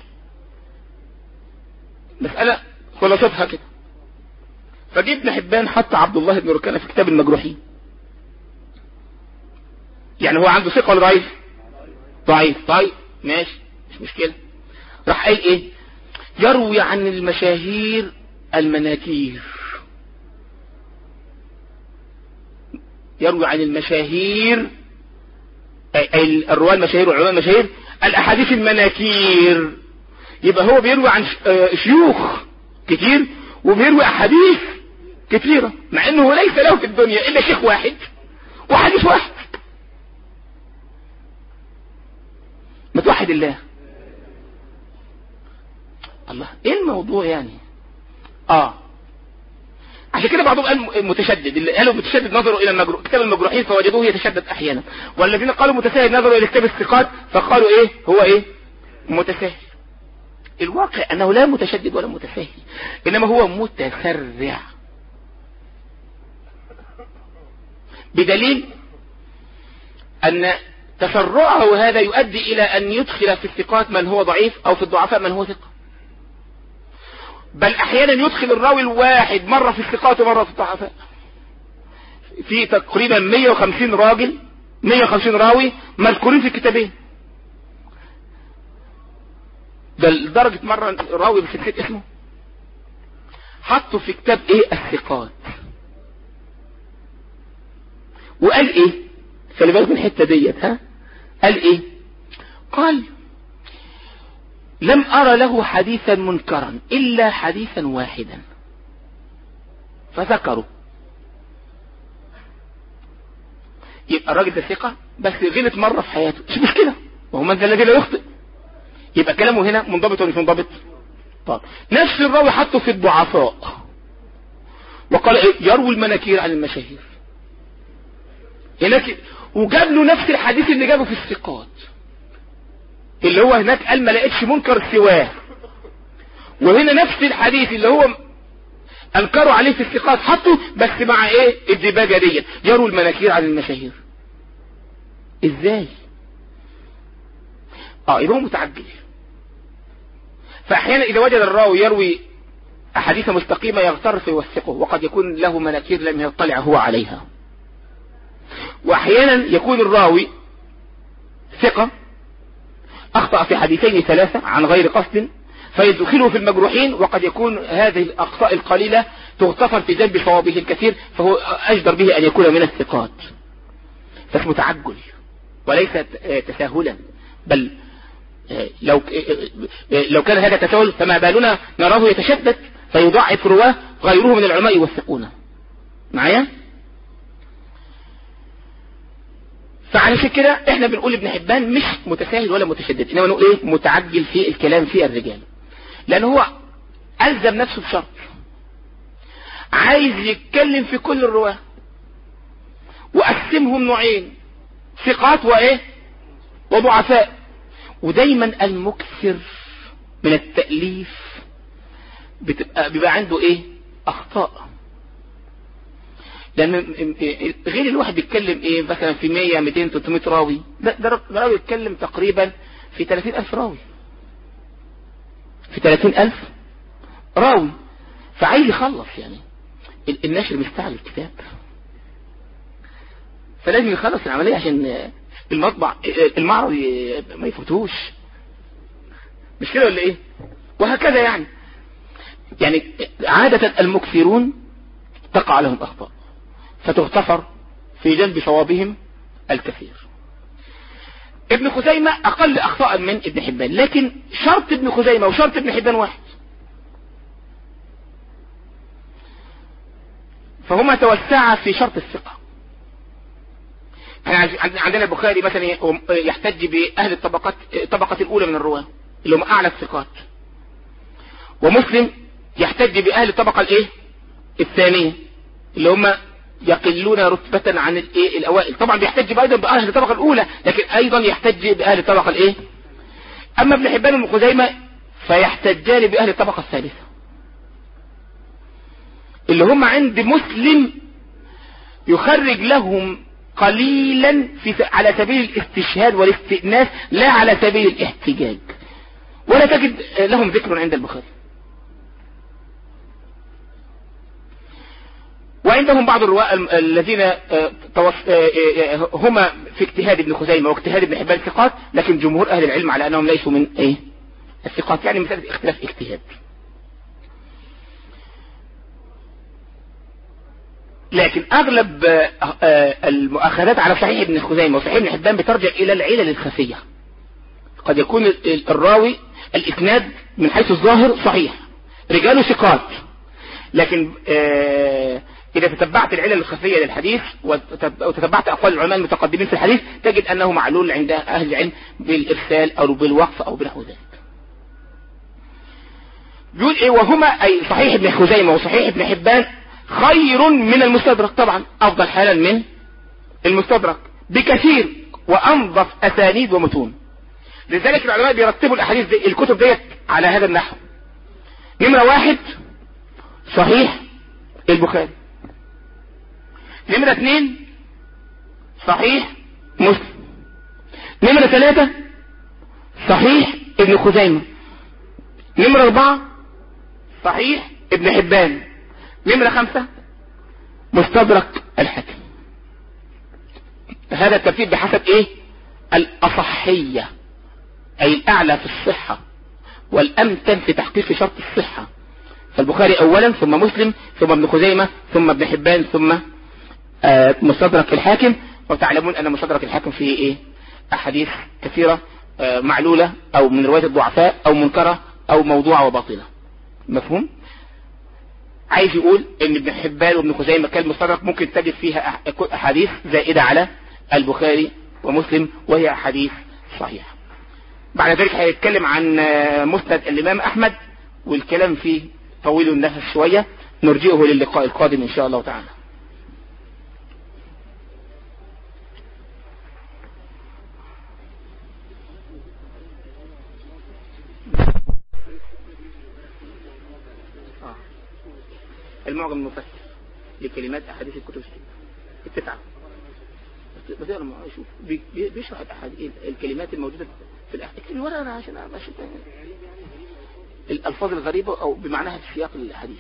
مسألة خلاصتها كده فجي ابن حبان حط عبد الله بن ركانة في كتاب المجروحين يعني هو عنده ثقة ولا ضعيف ضعيف طيب ماشي مش مشكلة راح قال ايه يروي عن المشاهير المناكير يروي عن المشاهير الرواه المشاهير والعلماء المشاهير الاحاديث المناكير يبقى هو بيروي عن شيوخ كتير وبيروي احاديث كثيرة مع انه ليس له في الدنيا الا شيخ واحد وحديث واحد متوحد الله الله ايه الموضوع يعني اه عشان كده بعضهم قال متشدد اللي قالوا متشدد نظروا الى المجروح كتاب المجروحين فوجدوه يتشدد احيانا والذين قالوا متساهل نظروا الى كتاب الثقات فقالوا ايه هو ايه متساهل الواقع انه لا متشدد ولا متساهل انما هو متسرع بدليل ان تسرعه هذا يؤدي الى ان يدخل في الثقات من هو ضعيف او في الضعفاء من هو ثقة بل احيانا يدخل الراوي الواحد مرة في الثقات ومرة في الضعفاء في تقريبا 150 راجل 150 راوي مذكورين في الكتابين ده لدرجة مرة راوي بس نسيت اسمه حطوا في كتاب ايه الثقات وقال ايه خلي بالك من الحتة ديت ها قال ايه قال لم ارى له حديثا منكرا الا حديثا واحدا فذكروا يبقى الراجل ده ثقة بس غلط مرة في حياته مش مشكلة وهو من ذا الذي لا يخطئ يبقى كلامه هنا منضبط ولا مش منضبط طب نفس الراوي حطه في الضعفاء وقال إيه؟ يروي المناكير عن المشاهير هناك وجاب له نفس الحديث اللي جابه في الثقات اللي هو هناك قال ما لقيتش منكر سواه وهنا نفس الحديث اللي هو انكروا عليه في الثقات حطوا بس مع ايه الدباجة ديت يروي المناكير عن المشاهير ازاي اه يبقى هو متعجل فاحيانا اذا وجد الراوي يروي احاديث مستقيمة يغتر فيوثقه وقد يكون له مناكير لم يطلع هو عليها واحيانا يكون الراوي ثقة اخطأ في حديثين ثلاثة عن غير قصد فيدخله في المجروحين وقد يكون هذه الاخطاء القليلة تغتفر في جنب صوابه الكثير فهو اجدر به ان يكون من الثقات فاسمه تعجل وليس تساهلا بل لو لو كان هذا تساهل فما بالنا نراه يتشدد فيضعف رواه غيره من العلماء يوثقونه معايا فعلشان كده احنا بنقول ابن حبان مش متساهل ولا متشدد انما نقول ايه متعجل في الكلام في الرجال لان هو الزم نفسه بشرط عايز يتكلم في كل الرواه وقسمهم نوعين ثقات وايه وضعفاء ودايما المكثر من التأليف بتبقى بيبقى عنده ايه اخطاء لان غير الواحد بيتكلم ايه مثلا في 100 200 300 راوي ده ده راوي يتكلم تقريبا في 30000 راوي في 30000 راوي فعايز يخلص يعني الناشر مستعجل الكتاب فلازم يخلص العملية عشان المطبع المعرض ما يفوتوش مش كده ولا ايه وهكذا يعني يعني عادة المكثرون تقع لهم اخطاء فتغتفر في جنب صوابهم الكثير ابن خزيمة اقل اخطاء من ابن حبان لكن شرط ابن خزيمة وشرط ابن حبان واحد فهما توسعا في شرط الثقة عندنا البخاري مثلا يحتج بأهل الطبقات الطبقة الأولى من الرواة اللي هم أعلى الثقات ومسلم يحتج بأهل الطبقة الإيه الثانية اللي هم يقلون رتبة عن الإيه الأوائل طبعا بيحتج أيضا بأهل الطبقة الأولى لكن أيضا يحتج بأهل الطبقة الإيه أما ابن حبان وابن خزيمة فيحتجان بأهل الطبقة الثالثة اللي هم عند مسلم يخرج لهم قليلا في على سبيل الاستشهاد والاستئناس لا على سبيل الاحتجاج ولا تجد لهم ذكر عند البخاري وعندهم بعض الرواة الذين هما في اجتهاد ابن خزيمة واجتهاد ابن حبان ثقات لكن جمهور اهل العلم على انهم ليسوا من ايه الثقات يعني مسألة اختلاف اجتهاد لكن اغلب المؤاخذات على صحيح ابن خزيمة وصحيح ابن حبان بترجع الى العلل الخفية قد يكون الراوي الاسناد من حيث الظاهر صحيح رجاله ثقات لكن اذا تتبعت العلل الخفية للحديث وتتبعت اقوال العلماء المتقدمين في الحديث تجد انه معلول عند اهل العلم بالارسال او بالوقف او بنحو ذلك بيقول ايه وهما اي صحيح ابن خزيمة وصحيح ابن حبان خير من المستدرك طبعا افضل حالا من المستدرك بكثير وانظف اسانيد ومتون لذلك العلماء بيرتبوا الاحاديث دي الكتب ديت على هذا النحو نمرة واحد صحيح البخاري نمرة اثنين صحيح مسلم نمرة ثلاثة صحيح ابن خزيمة نمرة أربعة صحيح ابن حبان نمرة خمسة مستدرك الحاكم هذا الترتيب بحسب ايه الأصحية أي الأعلى في الصحة والأمتن في تحقيق شرط الصحة فالبخاري أولا ثم مسلم ثم ابن خزيمة ثم ابن حبان ثم آه مستدرك الحاكم وتعلمون أن مستدرك الحاكم فيه إيه أحاديث كثيرة آه معلولة أو من رواية الضعفاء أو منكرة أو موضوعة وباطلة مفهوم عايز يقول ان ابن حبان وابن خزيمة كالمستدرك ممكن تجد فيها أحاديث زائدة على البخاري ومسلم وهي أحاديث صحيحة بعد ذلك هيتكلم عن مسند الإمام أحمد والكلام فيه طويل النفس شوية نرجئه للقاء القادم إن شاء الله تعالى المعجم المفسر لكلمات أحاديث الكتب التسعة بس انا ما اشوف بيشرح الأحاديث الكلمات الموجودة في الأحاديث الورقة أنا عشان أشوف الألفاظ الغريبة أو بمعناها في سياق الحديث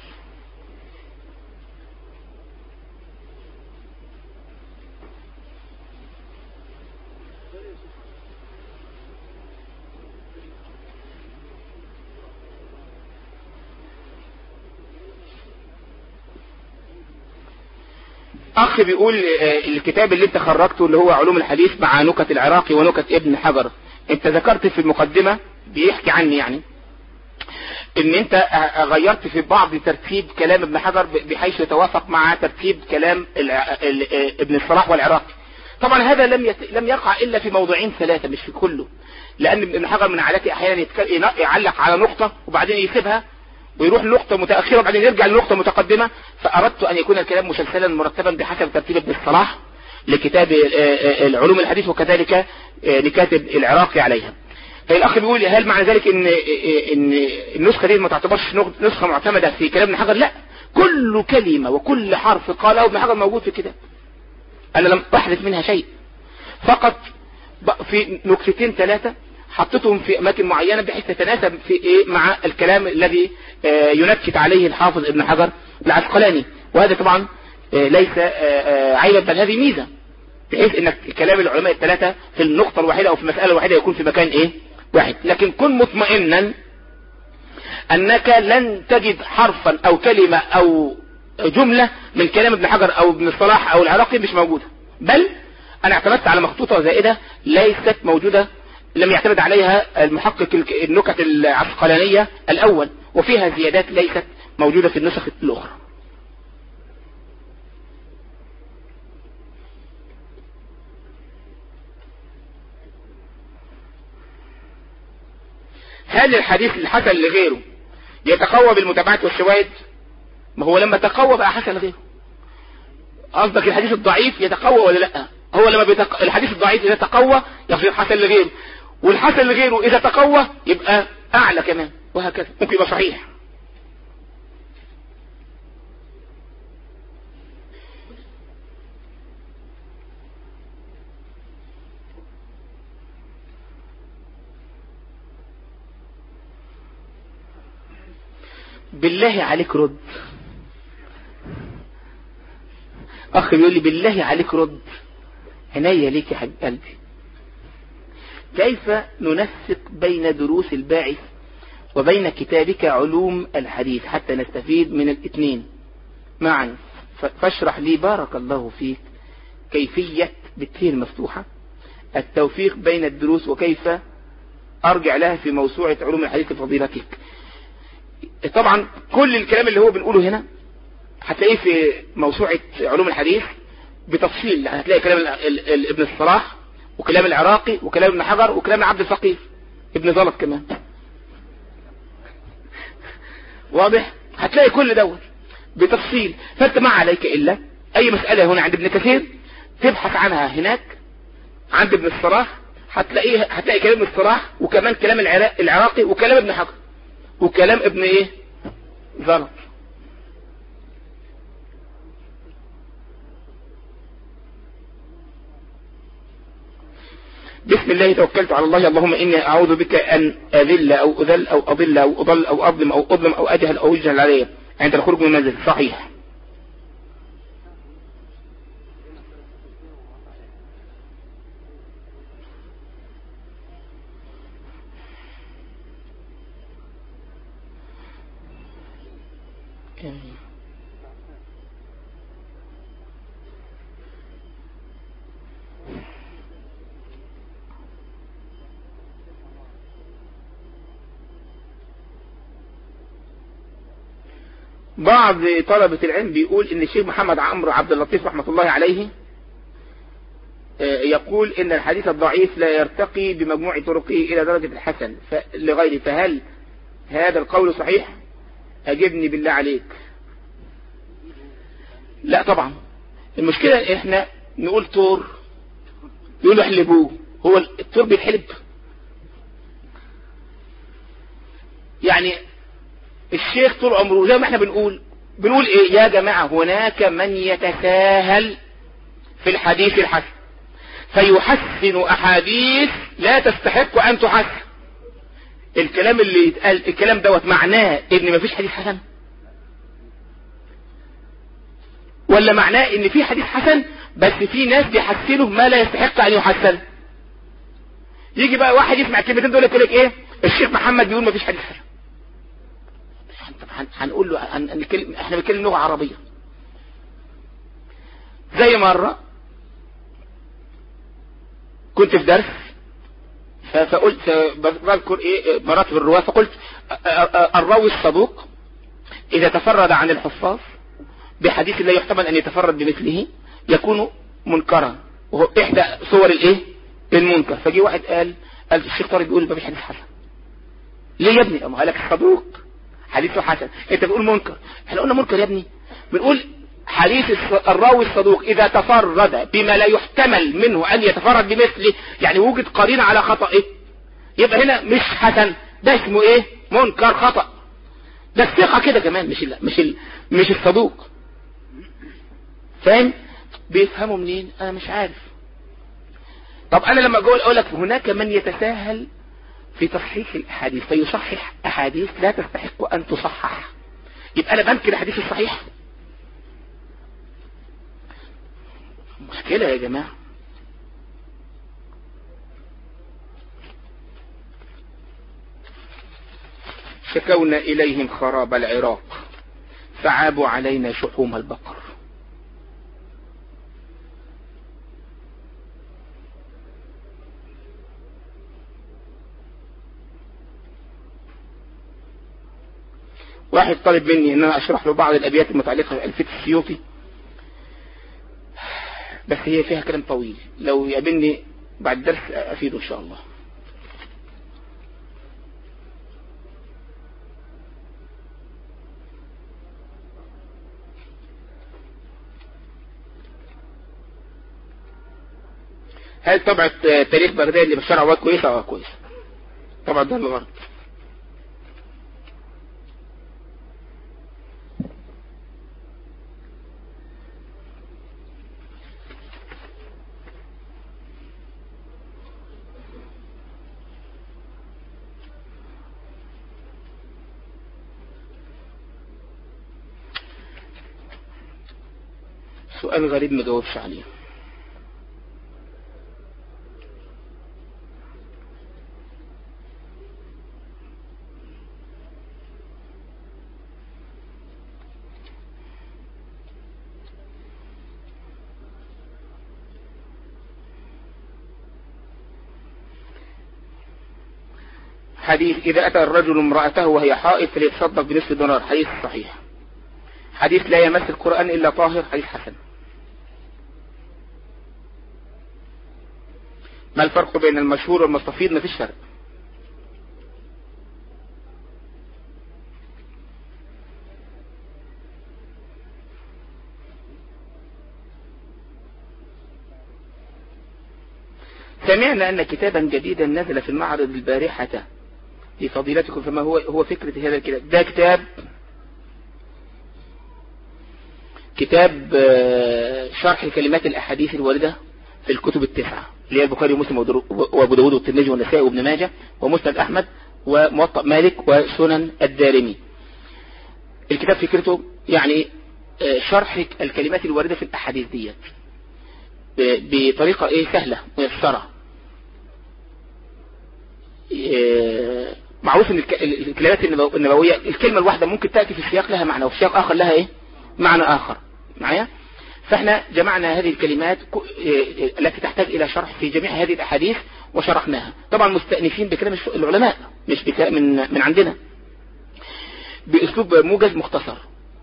اخ بيقول الكتاب اللي انت خرجته اللي هو علوم الحديث مع نكت العراقي ونكت ابن حجر انت ذكرت في المقدمة بيحكي عني يعني ان انت غيرت في بعض ترتيب كلام ابن حجر بحيث يتوافق مع ترتيب كلام ابن الصلاح والعراقي طبعا هذا لم يت... لم يقع الا في موضوعين ثلاثة مش في كله لان ابن حجر من عادته احيانا يتكل... يعلق على نقطة وبعدين يسيبها ويروح لنقطة متأخرة وبعدين يرجع لنقطة متقدمة فأردت أن يكون الكلام مسلسلا مرتبا بحسب ترتيب ابن الصلاح لكتاب العلوم الحديث وكذلك لكاتب العراقي عليها الأخ بيقول هل معنى ذلك إن إن النسخة دي ما تعتبرش نسخة معتمدة في كلام ابن حجر لا كل كلمة وكل حرف قاله ابن حجر موجود في الكتاب أنا لم أحدث منها شيء فقط في نكتتين ثلاثة حطيتهم في اماكن معينة بحيث تتناسب في ايه مع الكلام الذي ينكت عليه الحافظ ابن حجر العسقلاني وهذا طبعا ليس عيبا بل هذه ميزة بحيث ان كلام العلماء الثلاثة في النقطة الواحدة او في المسألة الواحدة يكون في مكان ايه واحد لكن كن مطمئنا انك لن تجد حرفا او كلمة او جملة من كلام ابن حجر او ابن الصلاح او العراقي مش موجودة بل انا اعتمدت على مخطوطة زائدة ليست موجودة لم يعتمد عليها المحقق النكت العسقلانية الأول وفيها زيادات ليست موجودة في النسخ الأخرى هل الحديث الحسن لغيره يتقوى بالمتابعات والشواهد ما هو لما تقوى بقى حسن لغيره قصدك الحديث الضعيف يتقوى ولا لا هو لما بيتق... الحديث الضعيف إذا تقوى يصير حسن لغيره والحسن لغيره إذا تقوى يبقى أعلى كمان وهكذا ممكن يبقى صحيح بالله عليك رد اخ بيقول لي بالله عليك رد عناية ليك يا حبيب قلبي كيف ننسق بين دروس الباعث وبين كتابك علوم الحديث حتى نستفيد من الاثنين معا فاشرح لي بارك الله فيك كيفية بالتيه المفتوحة التوفيق بين الدروس وكيف أرجع لها في موسوعة علوم الحديث لفضيلتك طبعا كل الكلام اللي هو بنقوله هنا هتلاقيه في موسوعة علوم الحديث بتفصيل يعني هتلاقي كلام ابن الصلاح وكلام العراقي وكلام ابن حجر وكلام عبد الفقير ابن زلط كمان واضح هتلاقي كل دوت بتفصيل فانت ما عليك الا اي مسألة هنا عند ابن كثير تبحث عنها هناك عند ابن الصلاح هتلاقيه هتلاقي كلام ابن الصلاح وكمان كلام العراق العراقي وكلام ابن حجر وكلام ابن ايه ظلم بسم الله توكلت على الله اللهم إني أعوذ بك أن أذل أو أذل أو أضل أو أضل أو أظلم أو أظلم أو أجهل أو يجهل علي عند الخروج من المنزل صحيح بعض طلبة العلم بيقول ان الشيخ محمد عمرو عبد اللطيف رحمة الله عليه يقول ان الحديث الضعيف لا يرتقي بمجموع طرقه الى درجة الحسن لغيره فهل هذا القول صحيح اجبني بالله عليك لا طبعا المشكلة ان احنا نقول طور يقولوا احلبوه هو الطور بيتحلب يعني الشيخ طول عمره زي ما احنا بنقول بنقول ايه يا جماعة هناك من يتساهل في الحديث الحسن فيحسن احاديث لا تستحق ان تحسن الكلام اللي يتقال الكلام دوت معناه ان مفيش حديث حسن ولا معناه ان في حديث حسن بس في ناس بيحسنوا ما لا يستحق ان يحسن يجي بقى واحد يسمع الكلمتين دول يقول لك ايه الشيخ محمد بيقول مفيش حديث حسن هنقول له هنتكلم احنا بنتكلم لغه عربيه زي مره كنت في درس فقلت بذكر ايه مراتب الرواه فقلت الراوي الصدوق اذا تفرد عن الحفاظ بحديث لا يحتمل ان يتفرد بمثله يكون منكرا وهو احدى صور الايه المنكر فجي واحد قال قال الشيخ طارق بيقول ما فيش حديث حسن ليه يا ابني اما قال لك الصدوق حديثه حسن انت بتقول منكر احنا قلنا منكر يا ابني بنقول حديث الراوي الصدوق اذا تفرد بما لا يحتمل منه ان يتفرد بمثله يعني وجد قرينه على خطأه يبقى هنا مش حسن ده اسمه ايه منكر خطأ ده الثقة كده كمان مش ال مش ال مش الصدوق فاهم بيفهموا منين انا مش عارف طب انا لما اقول اقول لك هناك من يتساهل في تصحيح الاحاديث فيصحح احاديث لا تستحق ان تصحح يبقى انا بنكر الحديث الصحيح مشكلة يا جماعة شكونا إليهم خراب العراق فعابوا علينا شحوم البقر واحد طالب مني ان انا اشرح له بعض الابيات المتعلقة بألفية السيوطي بس هي فيها كلام طويل لو يقابلني بعد الدرس افيده ان شاء الله هل طبعة تاريخ بغداد اللي بشار عواد كويسة اه كويسة طبعا ده الغرب سؤال غريب ما جاوبش عليه حديث إذا أتى الرجل امرأته وهي حائض فليتصدق بنصف دينار حديث صحيح حديث لا يمس القرآن إلا طاهر حديث حسن ما الفرق بين المشهور والمستفيض ما فيش فرق سمعنا أن كتابا جديدا نزل في المعرض البارحة لفضيلتكم فما هو هو فكرة هذا الكتاب ده كتاب كتاب آه، شرح كلمات الأحاديث الواردة في الكتب التسعة اللي هي البخاري ومسلم ودرو- وابو داود والترمذي والنسائي وابن ماجه ومسند أحمد وموطأ مالك وسنن الدارمي الكتاب فكرته يعني آه، شرح الكلمات الواردة في الأحاديث ديت ب- بطريقة ايه سهلة ميسرة آه، معروف ان الك- ال- الكلمات النبو- النبوية الكلمة الواحدة ممكن تأتي في سياق لها معنى وفي سياق آخر لها ايه معنى آخر معايا فاحنا جمعنا هذه الكلمات ك- آه، التي تحتاج إلى شرح في جميع هذه الأحاديث وشرحناها طبعا مستأنفين بكلام الش- العلماء مش بكلام من من عندنا بأسلوب موجز مختصر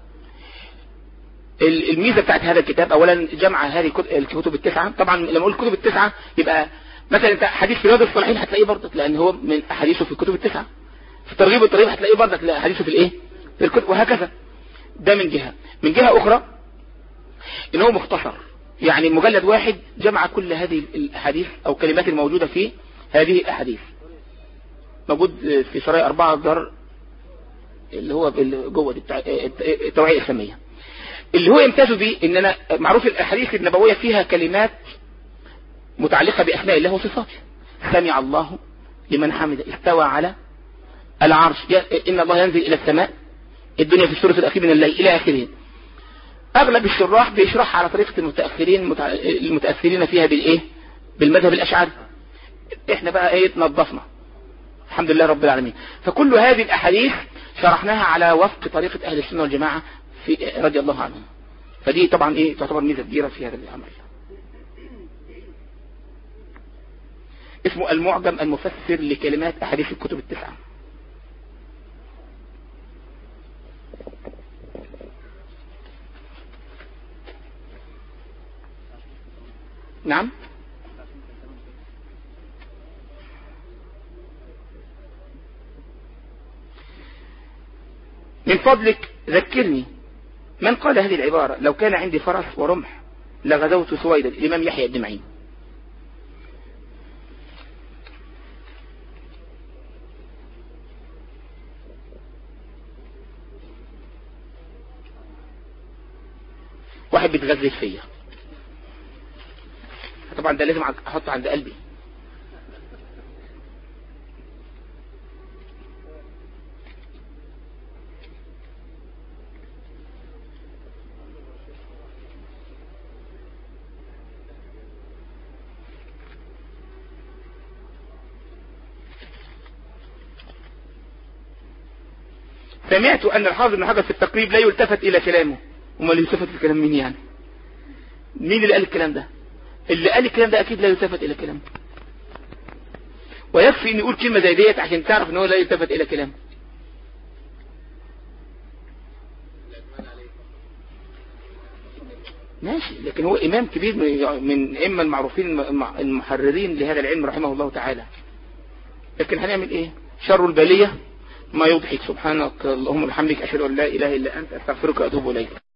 ال- الميزة بتاعت هذا الكتاب اولا جمع هذه الكت- الكتب التسعة طبعا لما اقول الكتب التسعة يبقى مثلا انت حديث في رياض الصالحين هتلاقيه برضك لان هو من احاديثه في الكتب التسعة في الترغيب والترهيب هتلاقيه برضك لا حديثه في الايه في الكتب وهكذا ده من جهة من جهة اخرى ان هو مختصر يعني مجلد واحد جمع كل هذه الاحاديث او كلمات الموجودة في هذه الاحاديث موجود في سرايا أربعة دار اللي هو بال- جوه دي بتاع التوعية الإسلامية اللي هو يمتاز به ان انا معروف الاحاديث النبوية فيها كلمات متعلقة باسماء الله وصفاته سمع الله لمن حمد استوى على العرش يا- ان الله ينزل الى السماء الدنيا في الثلث الاخير من الليل الى اخره اغلب الشراح بيشرحها على طريقة المتأخرين متع- المتأثرين فيها بالايه بالمذهب الاشعري احنا بقى ايه نظفنا الحمد لله رب العالمين فكل هذه الاحاديث شرحناها على وفق طريقة اهل السنة والجماعة في رضي الله عنهم فدي طبعا ايه تعتبر ميزة كبيرة في هذا العمل اسمه المعجم المفسر لكلمات احاديث الكتب التسعة نعم من فضلك ذكرني من قال هذه العبارة لو كان عندي فرس ورمح لغزوت سويدا الإمام يحيى بن معين واحد بيتغزل فيا طبعا ده لازم احطه عند قلبي سمعت أن الحافظ بن حجر في التقريب لا يلتفت إلى كلامه وما يلتفت الكلام مين يعني مين اللي قال الكلام ده اللي قال الكلام ده أكيد لا يلتفت إلى كلامه ويكفي أن يقول كلمة زي ديت عشان تعرف أن هو لا يلتفت إلى كلامه ماشي لكن هو إمام كبير من- من إما المعروفين الم- المحررين لهذا العلم رحمه الله تعالى لكن هنعمل إيه شر البلية ما يضحك سبحانك اللهم وبحمدك أشهد أن لا إله إلا أنت أستغفرك وأتوب إليك